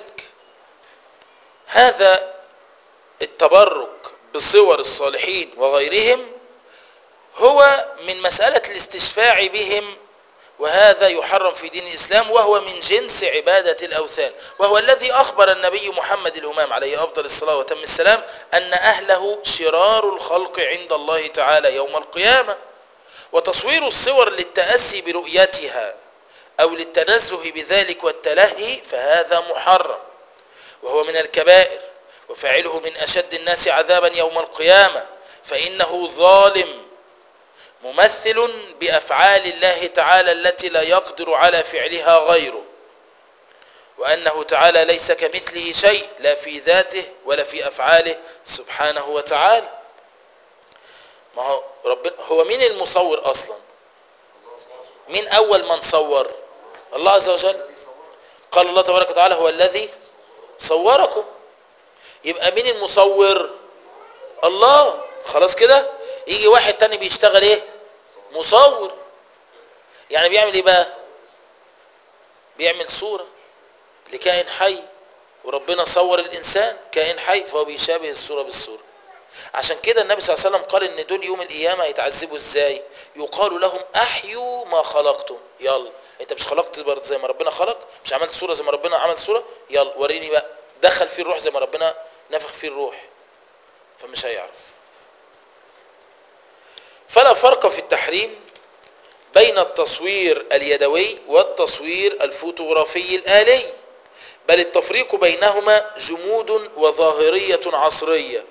هذا التبرك بصور الصالحين وغيرهم هو من مسألة الاستشفاع بهم وهذا يحرم في دين الإسلام وهو من جنس عبادة الأوثان وهو الذي أخبر النبي محمد الهمام عليه أفضل الصلاة وتم السلام أن أهله شرار الخلق عند الله تعالى يوم القيامة وتصوير الصور للتأسي برؤيتها أو للتنزه بذلك والتلهي فهذا محرم وهو من الكبائر وفاعله من أشد الناس عذابا يوم القيامة فإنه ظالم ممثل بأفعال الله تعالى التي لا يقدر على فعلها غيره وأنه تعالى ليس كمثله شيء لا في ذاته ولا في أفعاله سبحانه وتعالى ما هو ربنا هو مين المصور أصلا مين أول من صور الله عز وجل قال الله تبارك وتعالى هو الذي صوركم يبقى مين المصور الله خلاص كده يجي واحد تاني بيشتغل ايه مصور يعني بيعمل ايه بقى بيعمل صورة لكائن حي وربنا صور الانسان كائن حي فهو بيشابه الصورة بالصورة عشان كده النبي صلى الله عليه وسلم قال ان دول يوم القيامة هيتعذبوا ازاي يقال لهم احيوا ما خلقتم يلا انت مش خلقت برضه زي ما ربنا خلق مش عملت صورة زي ما ربنا عمل صورة يلا وريني بقى دخل فيه الروح زي ما ربنا نفخ فيه الروح فمش هيعرف فلا فرق في التحريم بين التصوير اليدوي والتصوير الفوتوغرافي الآلي بل التفريق بينهما جمود وظاهرية عصرية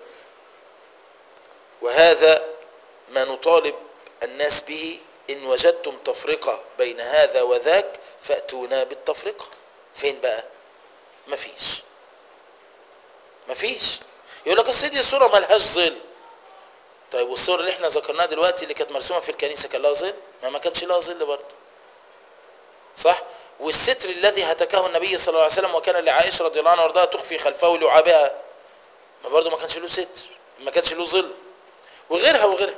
وهذا ما نطالب الناس به إن وجدتم تفرقة بين هذا وذاك فأتونا بالتفرقة فين بقى مفيش مفيش يقول لك اصل دي الصورة ملهاش ظل طيب والصور اللي احنا ذكرناها دلوقتي اللي كانت مرسومة في الكنيسة كان لها ظل ما ما كانش لها ظل برضه صح والستر الذي هتكه النبي صلى الله عليه وسلم وكان لعائشة رضي الله عنها وارضاها تخفي خلفه لعابها ما برضه ما كانش له ستر ما كانش له ظل وغيرها وغيرها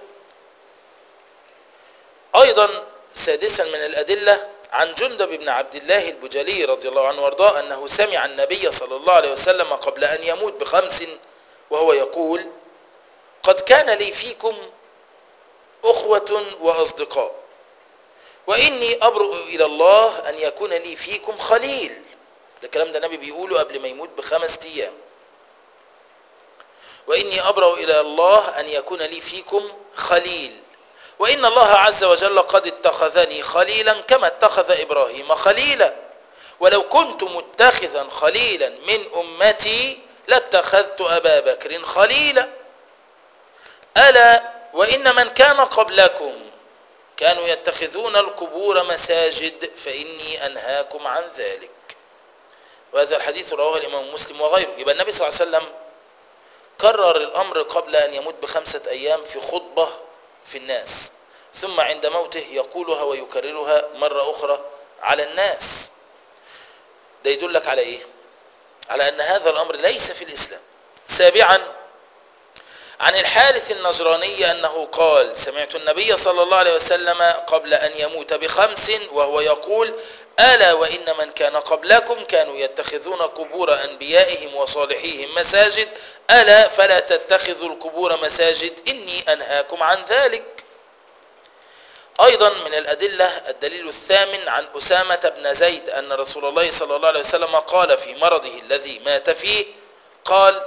ايضا سادسا من الادله عن جندب بن عبد الله البجلي رضي الله عنه وارضاه انه سمع النبي صلى الله عليه وسلم قبل ان يموت بخمس وهو يقول قد كان لي فيكم اخوه واصدقاء واني ابرؤ الى الله ان يكون لي فيكم خليل ده الكلام ده النبي بيقوله قبل ما يموت بخمس ايام واني ابرأ الى الله ان يكون لي فيكم خليل وان الله عز وجل قد اتخذني خليلا كما اتخذ ابراهيم خليلا ولو كنت متخذا خليلا من امتي لاتخذت ابا بكر خليلا الا وان من كان قبلكم كانوا يتخذون القبور مساجد فاني انهاكم عن ذلك وهذا الحديث رواه الامام مسلم وغيره يبقى النبي صلى الله عليه وسلم كرر الأمر قبل أن يموت بخمسة أيام في خطبة في الناس ثم عند موته يقولها ويكررها مرة أخرى على الناس ده يدلك على إيه على أن هذا الأمر ليس في الإسلام سابعا عن الحارث النجراني أنه قال سمعت النبي صلى الله عليه وسلم قبل أن يموت بخمس وهو يقول ألا وإن من كان قبلكم كانوا يتخذون قبور أنبيائهم وصالحيهم مساجد ألا فلا تتخذوا القبور مساجد إني أنهاكم عن ذلك أيضا من الأدلة الدليل الثامن عن أسامة بن زيد أن رسول الله صلى الله عليه وسلم قال في مرضه الذي مات فيه قال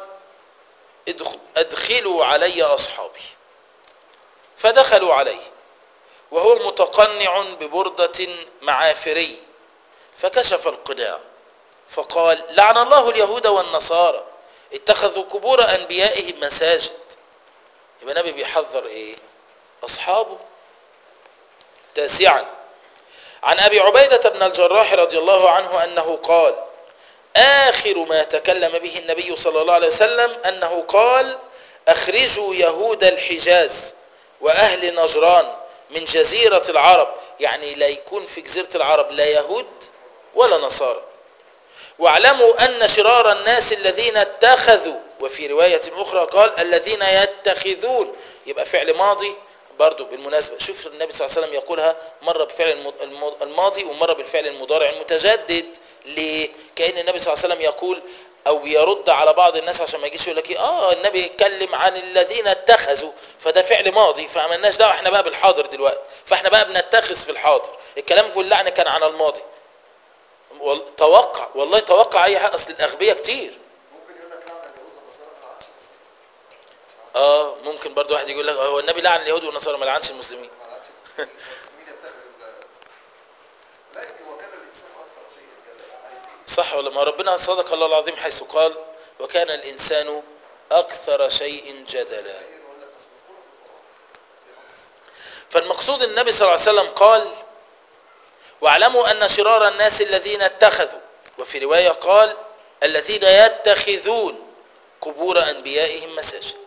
أدخلوا علي أصحابي فدخلوا عليه وهو متقنع ببردة معافري فكشف القناع فقال لعن الله اليهود والنصارى اتخذوا قبور أنبيائهم مساجد يبقى النبي بيحذر ايه أصحابه تاسعا عن أبي عبيدة بن الجراح رضي الله عنه أنه قال آخر ما تكلم به النبي صلى الله عليه وسلم أنه قال أخرجوا يهود الحجاز وأهل نجران من جزيرة العرب يعني لا يكون في جزيرة العرب لا يهود ولا نصارى واعلموا أن شرار الناس الذين اتخذوا وفي رواية أخرى قال الذين يتخذون يبقى فعل ماضي برضو بالمناسبة شوف النبي صلى الله عليه وسلم يقولها مرة بفعل الماضي ومرة بالفعل المضارع المتجدد ليه؟ كأن النبي صلى الله عليه وسلم يقول او يرد على بعض الناس عشان ما يجيش يقول لك اه النبي يتكلم عن الذين اتخذوا فده فعل ماضي فعملناش دعوه احنا بقى بالحاضر دلوقتي فاحنا بقى بنتخذ في الحاضر الكلام كله كان عن الماضي توقع والله توقع اي حاجه اصل الاغبياء كتير ممكن يقول لك لعن اليهود والنصارى ما لعنش المسلمين اه ممكن برضو واحد يقول لك آه، هو النبي لعن اليهود والنصارى ما لعنش المسلمين ما لعنش المسلمين المسلمين يتخذ ال- لا يمكن وكان الانسان اكثر شيء كذا عايز ايه صح ولا ما ربنا صدق الله العظيم حيث قال وكان الانسان اكثر شيء جدلا ايه يقول لك اصل مذكوره في القران في نص فالمقصود النبي صلى الله عليه وسلم قال واعلموا أن شرار الناس الذين اتخذوا وفي رواية قال الذين يتخذون قبور أنبيائهم مساجد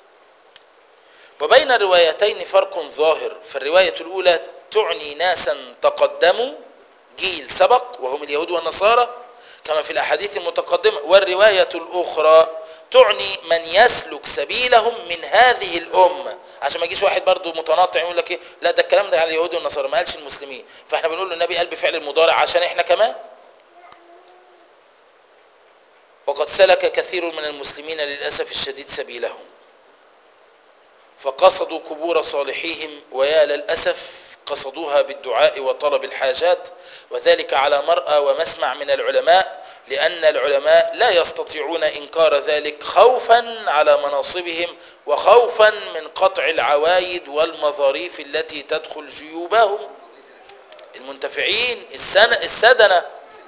وبين الروايتين فرق ظاهر فالرواية الأولى تعني ناسا تقدموا جيل سبق وهم اليهود والنصارى كما في الأحاديث المتقدمة والرواية الأخرى تعني من يسلك سبيلهم من هذه الأمة عشان ما يجيش واحد برضو متناطع يقول لك ايه لا ده الكلام ده على اليهود والنصارى ما قالش المسلمين فاحنا بنقول له النبي قال بفعل المضارع عشان احنا كمان وقد سلك كثير من المسلمين للأسف الشديد سبيلهم فقصدوا قبور صالحيهم ويا للأسف قصدوها بالدعاء وطلب الحاجات وذلك على مرأى ومسمع من العلماء لأن العلماء لا يستطيعون إنكار ذلك خوفا على مناصبهم وخوفا من قطع العوايد والمظاريف التي تدخل جيوبهم المنتفعين السنة السدنة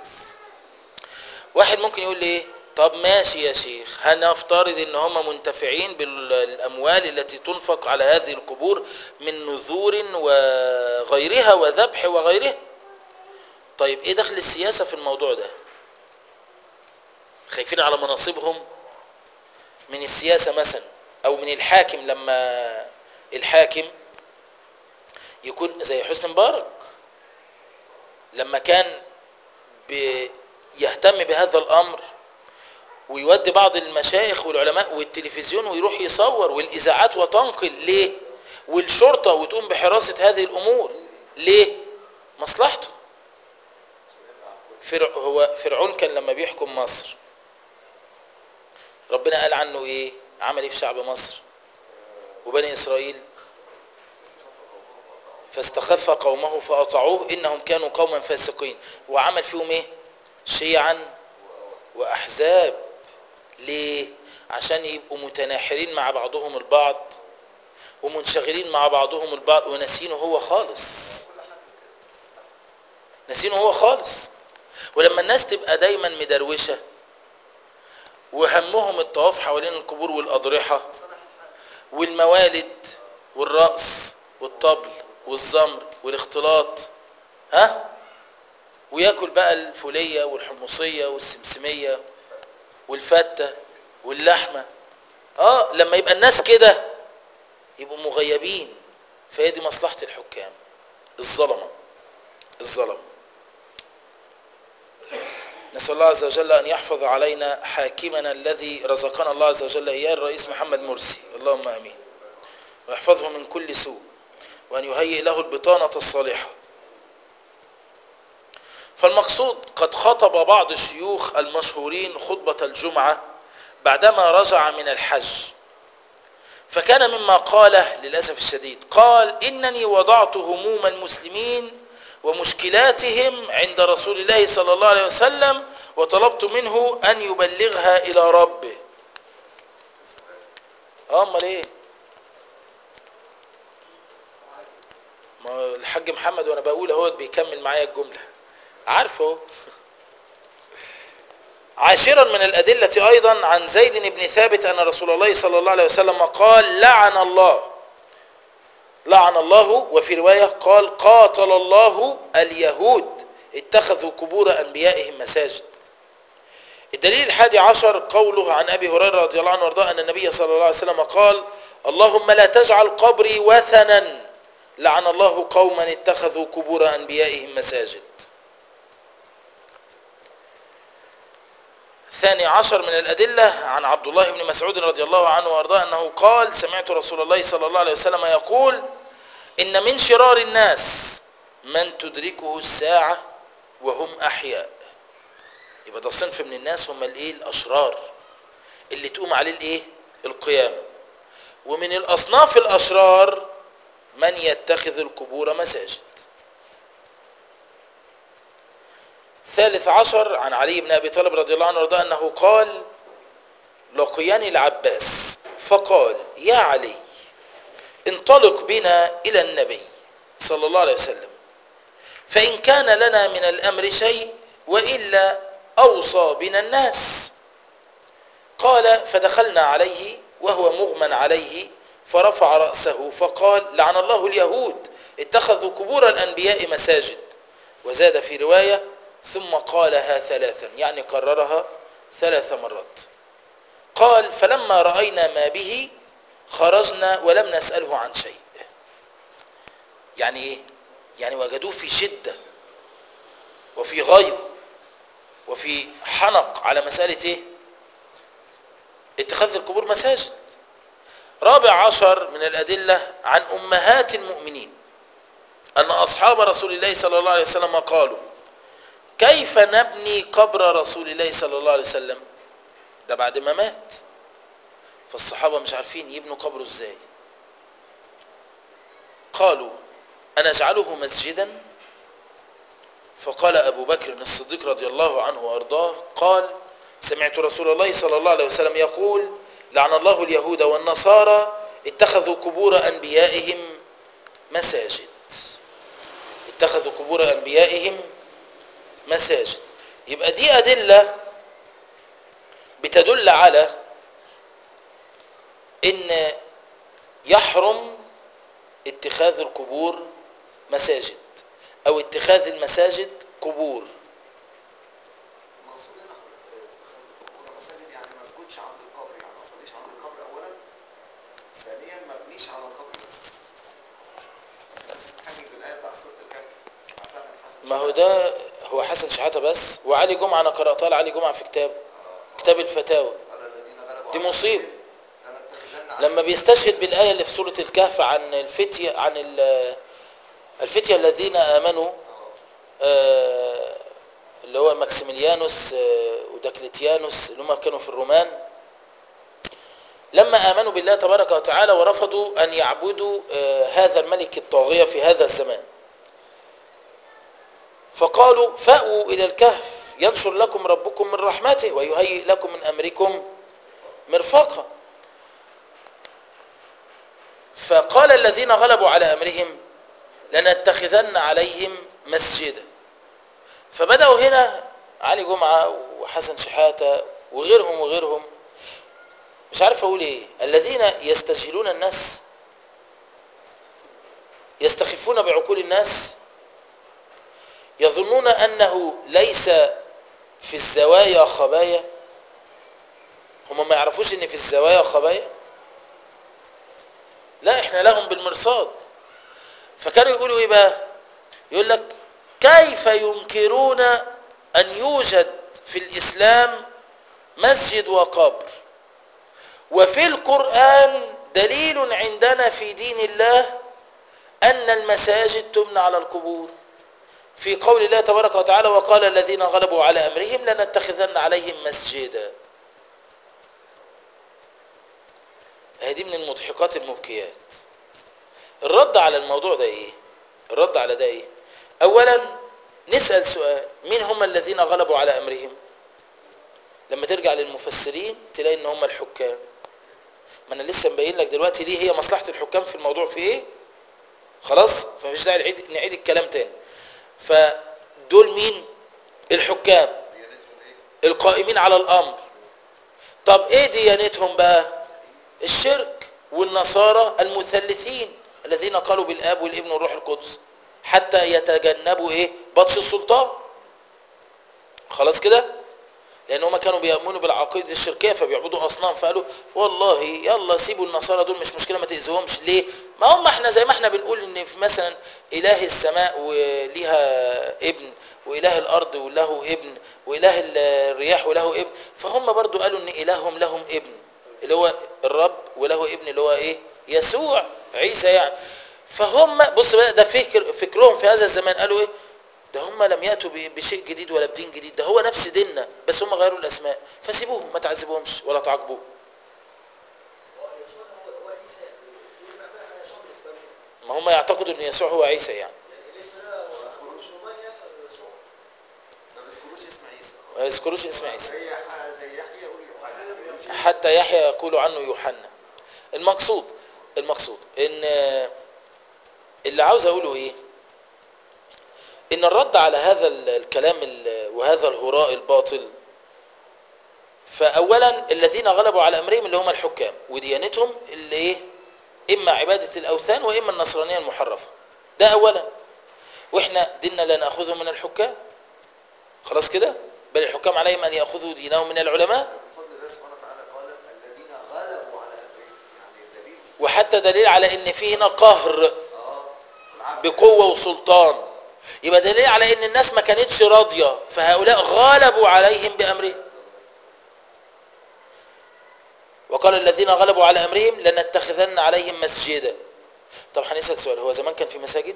واحد ممكن يقول لي ايه طب ماشي يا شيخ هنفترض ان هم منتفعين بالاموال التي تنفق على هذه القبور من نذور وغيرها وذبح وغيرها طيب ايه دخل السياسة في الموضوع ده خايفين على مناصبهم من السياسة مثلا او من الحاكم لما الحاكم يكون زي حسني مبارك لما كان يهتم بهذا الامر ويودي بعض المشايخ والعلماء والتلفزيون ويروح يصور والاذاعات وتنقل ليه والشرطه وتقوم بحراسه هذه الامور ليه مصلحته فرع هو فرعون كان لما بيحكم مصر ربنا قال عنه ايه عمل ايه في شعب مصر وبني اسرائيل فاستخف قومه فاطاعوه انهم كانوا قوما فاسقين وعمل فيهم ايه شيعا واحزاب ليه عشان يبقوا متناحرين مع بعضهم البعض ومنشغلين مع بعضهم البعض وناسينه هو خالص ناسينه هو خالص ولما الناس تبقى دايما مدروشه وهمهم الطواف حوالين القبور والاضرحه والموالد والرقص والطبل والزمر والاختلاط ها وياكل بقى الفوليه والحمصيه والسمسميه والفته واللحمه اه لما يبقى الناس كده يبقوا مغيبين فهي دي مصلحه الحكام الظلمه الظلمه نسال الله عز وجل ان يحفظ علينا حاكمنا الذي رزقنا الله عز وجل اياه الرئيس محمد مرسي اللهم امين ويحفظه من كل سوء وان يهيئ له البطانه الصالحه فالمقصود قد خطب بعض الشيوخ المشهورين خطبة الجمعة بعدما رجع من الحج فكان مما قاله للأسف الشديد قال إنني وضعت هموم المسلمين ومشكلاتهم عند رسول الله صلى الله عليه وسلم وطلبت منه أن يبلغها إلى ربه أمال إيه ما الحاج محمد وأنا بقول اهو بيكمل معايا الجملة عارفه عاشرا من الأدلة أيضا عن زيد بن ثابت أن رسول الله صلى الله عليه وسلم قال لعن الله لعن الله وفي رواية قال قاتل الله اليهود اتخذوا قبور أنبيائهم مساجد الدليل الحادي عشر قوله عن أبي هريرة رضي الله عنه وارضاه أن النبي صلى الله عليه وسلم قال اللهم لا تجعل قبري وثنا لعن الله قوما اتخذوا قبور أنبيائهم مساجد ثاني عشر من الأدلة عن عبد الله بن مسعود رضي الله عنه وارضاه أنه قال سمعت رسول الله صلى الله عليه وسلم يقول إن من شرار الناس من تدركه الساعة وهم أحياء يبقى ده صنف من الناس هم الايه الأشرار اللي تقوم عليه الايه القيامة ومن الأصناف الأشرار من يتخذ القبور مساجد ثالث عشر عن علي بن أبي طالب رضي الله عنه وارضاه أنه قال لقياني العباس فقال يا علي انطلق بنا إلى النبي صلى الله عليه وسلم فإن كان لنا من الأمر شيء وإلا أوصى بنا الناس قال فدخلنا عليه وهو مغمى عليه فرفع رأسه فقال لعن الله اليهود اتخذوا قبور الأنبياء مساجد وزاد في رواية ثم قالها ثلاثا يعني كررها ثلاث مرات قال فلما رأينا ما به خرجنا ولم نسأله عن شيء يعني ايه يعني وجدوه في شدة وفي غيظ وفي حنق على مسألة ايه اتخاذ القبور مساجد رابع عشر من الأدلة عن أمهات المؤمنين أن أصحاب رسول الله صلى الله عليه وسلم قالوا كيف نبني قبر رسول الله صلى الله عليه وسلم ده بعد ما مات فالصحابة مش عارفين يبنوا قبره ازاي قالوا أنجعله مسجدا فقال أبو بكر الصديق رضي الله عنه وأرضاه قال سمعت رسول الله صلى الله عليه وسلم يقول لعن الله اليهود والنصارى اتخذوا قبور أنبيائهم مساجد اتخذوا قبور انبيائهم مساجد يبقى دي ادله بتدل على ان يحرم اتخاذ القبور مساجد او اتخاذ المساجد قبور المقصود هنا حضرتك مساجد يعني ما اسجدش عند القبر يعني ما اصليش عند القبر اولا ثانيا ما ابنيش على القبر بس بس بتحمل بالايه بتاع سوره الكهف سمعتها من حسن ما هو ده هو حسن شحاته بس وعلي جمعه انا قراتها لعلي جمعه في كتاب كتاب الفتاوى قال الذين غلبوا دي على مصيبة. أمرهم لنتخذن لما بيستشهد بالآية اللي في سورة الكهف عن الفتية عن ال- الفتية الذين آمنوا آه، اللي هو ماكسيميليانوس آه، وداكليتيانوس اللي هم كانوا في الرومان لما آمنوا بالله تبارك وتعالى ورفضوا أن يعبدوا آه، هذا الملك الطاغية في هذا الزمان فقالوا فأووا إلى الكهف ينشر لكم ربكم من رحمته ويهيئ لكم من أمركم مرفقا فقال الذين غلبوا على أمرهم لنتخذن عليهم مسجدا فبدأوا هنا علي جمعة وحسن شحاتة وغيرهم وغيرهم مش عارف أقول إيه الذين يستجهلون الناس يستخفون بعقول الناس يظنون أنه ليس في الزوايا خبايا هم ما يعرفوش ان في الزوايا خبايا لا احنا لهم بالمرصاد فكانوا يقولوا ايه بقى يقول لك كيف ينكرون ان يوجد في الاسلام مسجد وقبر وفي القرآن دليل عندنا في دين الله أن المساجد تبنى على القبور في قول الله تبارك وتعالى وقال الذين غلبوا على أمرهم لنتخذن عليهم مسجدا هذه من المضحكات المبكيات الرد على الموضوع ده ايه الرد على ده ايه اولا نسأل سؤال مين هم الذين غلبوا على امرهم لما ترجع للمفسرين تلاقي ان هم الحكام ما انا لسه مبين لك دلوقتي ليه هي مصلحة الحكام في الموضوع في ايه خلاص فمفيش داعي نعيد نعيد الكلام تاني فدول مين الحكام ديانتهم ايه؟ القائمين على الامر طب ايه ديانتهم بقى الشرك والنصارى المثلثين الذين قالوا بالاب والابن والروح القدس حتى يتجنبوا ايه بطش السلطان خلاص كده لان هم كانوا بيؤمنوا بالعقيده الشركيه فبيعبدوا اصنام فقالوا والله يلا سيبوا النصارى دول مش مشكله ما تاذوهمش ليه ما هم احنا زي ما احنا بنقول ان في مثلا اله السماء وليها ابن واله الارض وله ابن واله الرياح وله ابن فهم برضو قالوا ان الههم لهم ابن اللي هو الرب وله ابن اللي هو ايه يسوع عيسى يعني فهم بص بقى ده فكر فكرهم في هذا الزمان قالوا ايه ده هم لم ياتوا ب- بشيء جديد ولا بدين جديد ده هو نفس ديننا بس هم غيروا الاسماء فسيبوهم ما تعذبوهمش ولا تعاقبوهم هو يسوع هو هو عيسى يقول بقى بقى يسوع بالنسبه لهم ما هم يعتقدوا ان يسوع هو عيسى يعني يعني الاسم ده هو مش مميز يسوع ما بيذكروش اسم عيسى ما يذكروش اسم عيسى زي ح- زي يحيى يقول يوحنا ما بيقولوش حتى يحيى يقول عنه يوحنا المقصود المقصود ان اللي عاوز اقوله ايه ان الرد على هذا ال- الكلام ال- وهذا الهراء الباطل فاولا الذين غلبوا على امرهم اللي هم الحكام وديانتهم اللي ايه اما عباده الاوثان واما النصرانيه المحرفه ده اولا واحنا ديننا لا ناخذه من الحكام خلاص كده بل الحكام عليهم ان ياخذوا دينهم من العلماء بفضل الله سبحانه وتعالى قال الذين غلبوا على امرهم يعني دليل وحتى دليل على ان في هنا قهر اه العافية. بقوة وسلطان يبقى دليل على ان الناس ما كانتش راضية فهؤلاء غلبوا عليهم بأمرهم وقال الذين غلبوا على أمرهم لنتخذن عليهم مسجدا طب هنسأل سؤال هو زمان كان في مساجد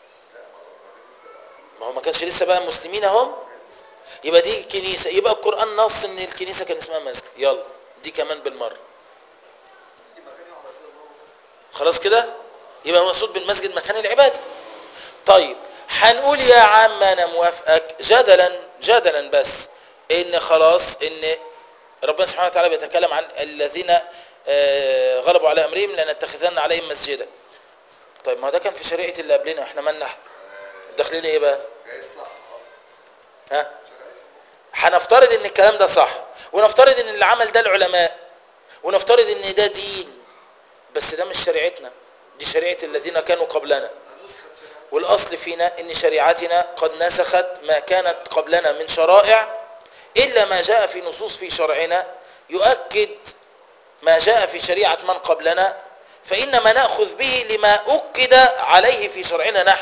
ما هو ما كانش لسه بقى مسلمين اهم يبقى دي كنيسة يبقى القرآن نص ان الكنيسة كان اسمها مسجد يلا دي كمان بالمرة كل مكان يعبد فيه الله وحسن خلاص كده يبقى المقصود بالمسجد مكان العبادة طيب هنقول يا عم انا موافقك جدلا جدلا بس ان خلاص ان ربنا سبحانه وتعالى بيتكلم عن الذين آه، غلبوا على امرهم لنتخذن عليهم مسجدا طيب ما ده كان في شريعه اللي قبلنا احنا مالنا داخلين ايه بقى جاي الصح اه ها شرعي هنفترض ان الكلام ده صح ونفترض ان اللي عمل ده العلماء ونفترض ان ده دين بس ده مش شريعتنا دي شريعة الذين كانوا قبلنا نسخة شرعي والأصل فينا ان شريعتنا قد نسخت ما كانت قبلنا من شرائع إلا ما جاء في نصوص في شرعنا يؤكد ما جاء في شريعة من قبلنا فإنما نأخذ به لما أكد عليه في شرعنا نحن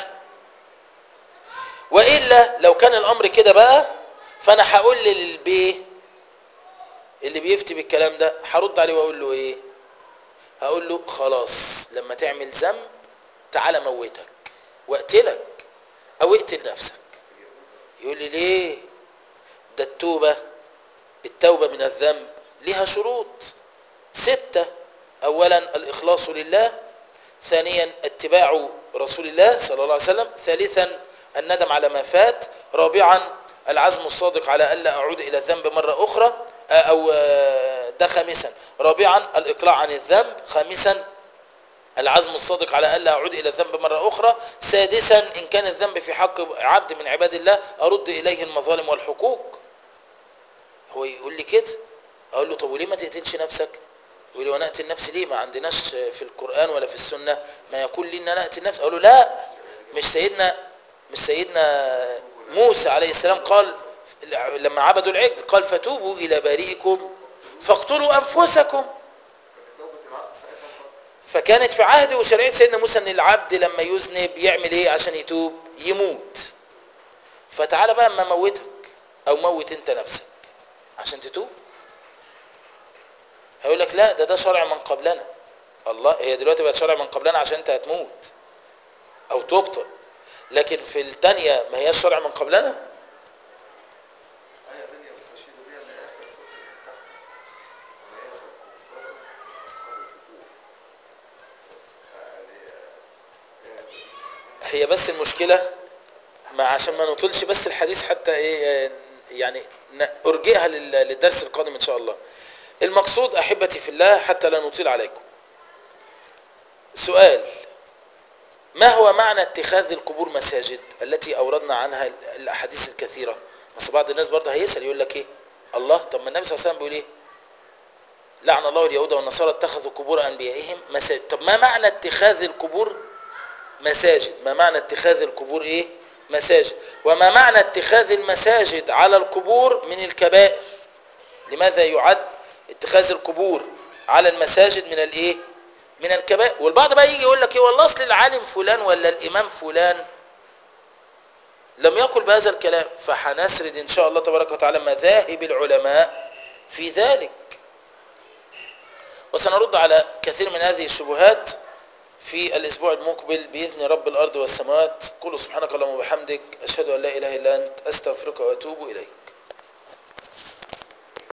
وإلا لو كان الأمر كده بقى فأنا هقول للبيه اللي بيفتي بالكلام ده هرد عليه وأقول له إيه هقول له خلاص لما تعمل ذنب تعالى موتك واقتلك أو اقتل نفسك يقول لي ليه ده التوبة التوبة من الذنب لها شروط ستة أولا الإخلاص لله ثانيا اتباع رسول الله صلى الله عليه وسلم ثالثا الندم على ما فات رابعا العزم الصادق على ألا أعود إلى الذنب مرة أخرى آه، أو آه، ده خامسا رابعا الإقلاع عن الذنب خامسا العزم الصادق على ألا أعود إلى الذنب مرة أخرى سادسا إن كان الذنب في حق عبد من عباد الله أرد إليه المظالم والحقوق هو يقول لي كده أقول له طب وليه ما تقتلش نفسك يقول لي وانا اقتل نفسي ليه ما عندناش في القرآن ولا في السنة ما يقول لي ان انا اقتل نفسي اقول له لا مش سيدنا مش سيدنا موسى عليه السلام قال لما عبدوا العجل قال فتوبوا الى بارئكم فاقتلوا انفسكم كانت توبة العقد ساعتها فقط. فكانت في عهد وشريعه سيدنا موسى ان العبد لما يذنب يعمل ايه عشان يتوب يموت فتعالى بقى اما موتك او موت انت نفسك عشان تتوب هيقول لك لا ده ده شرع من قبلنا الله هي دلوقتي بقت شرع من قبلنا عشان انت هتموت او تقتل لكن في الثانيه ما هياش شرع من قبلنا آية تانية استشهد بها اللي هي آخر سورة الفتح وما يأسى الكفار أصحاب القبور آه، اللي هي يا الذين هي بس المشكله ما عشان ما نطولش بس الحديث حتى ايه يعني ن- ارجئها لل- للدرس القادم ان شاء الله المقصود احبتي في الله حتى لا نطيل عليكم سؤال ما هو معنى اتخاذ القبور مساجد التي اوردنا عنها ال- الاحاديث الكثيره بس بعض الناس برضه هيسال يقول لك ايه الله طب ما النبي صلى الله عليه وسلم بيقول ايه لعن الله اليهود والنصارى اتخذوا قبور انبيائهم مساجد طب ما معنى اتخاذ القبور مساجد ما معنى اتخاذ القبور ايه مساجد وما معنى اتخاذ المساجد على القبور من الكبائر لماذا يعد اتخاذ القبور على المساجد من الايه من الكبائر والبعض بقى يجي يقول لك ايه والله اصل العالم فلان ولا الامام فلان لم يقل بهذا الكلام فحنسرد ان شاء الله تبارك وتعالى مذاهب العلماء في ذلك وسنرد على كثير من هذه الشبهات في الأسبوع المقبل بإذن رب الأرض والسماوات قل سبحانك اللهم وبحمدك أشهد أن لا إله إلا أنت أستغفرك وأتوب إليك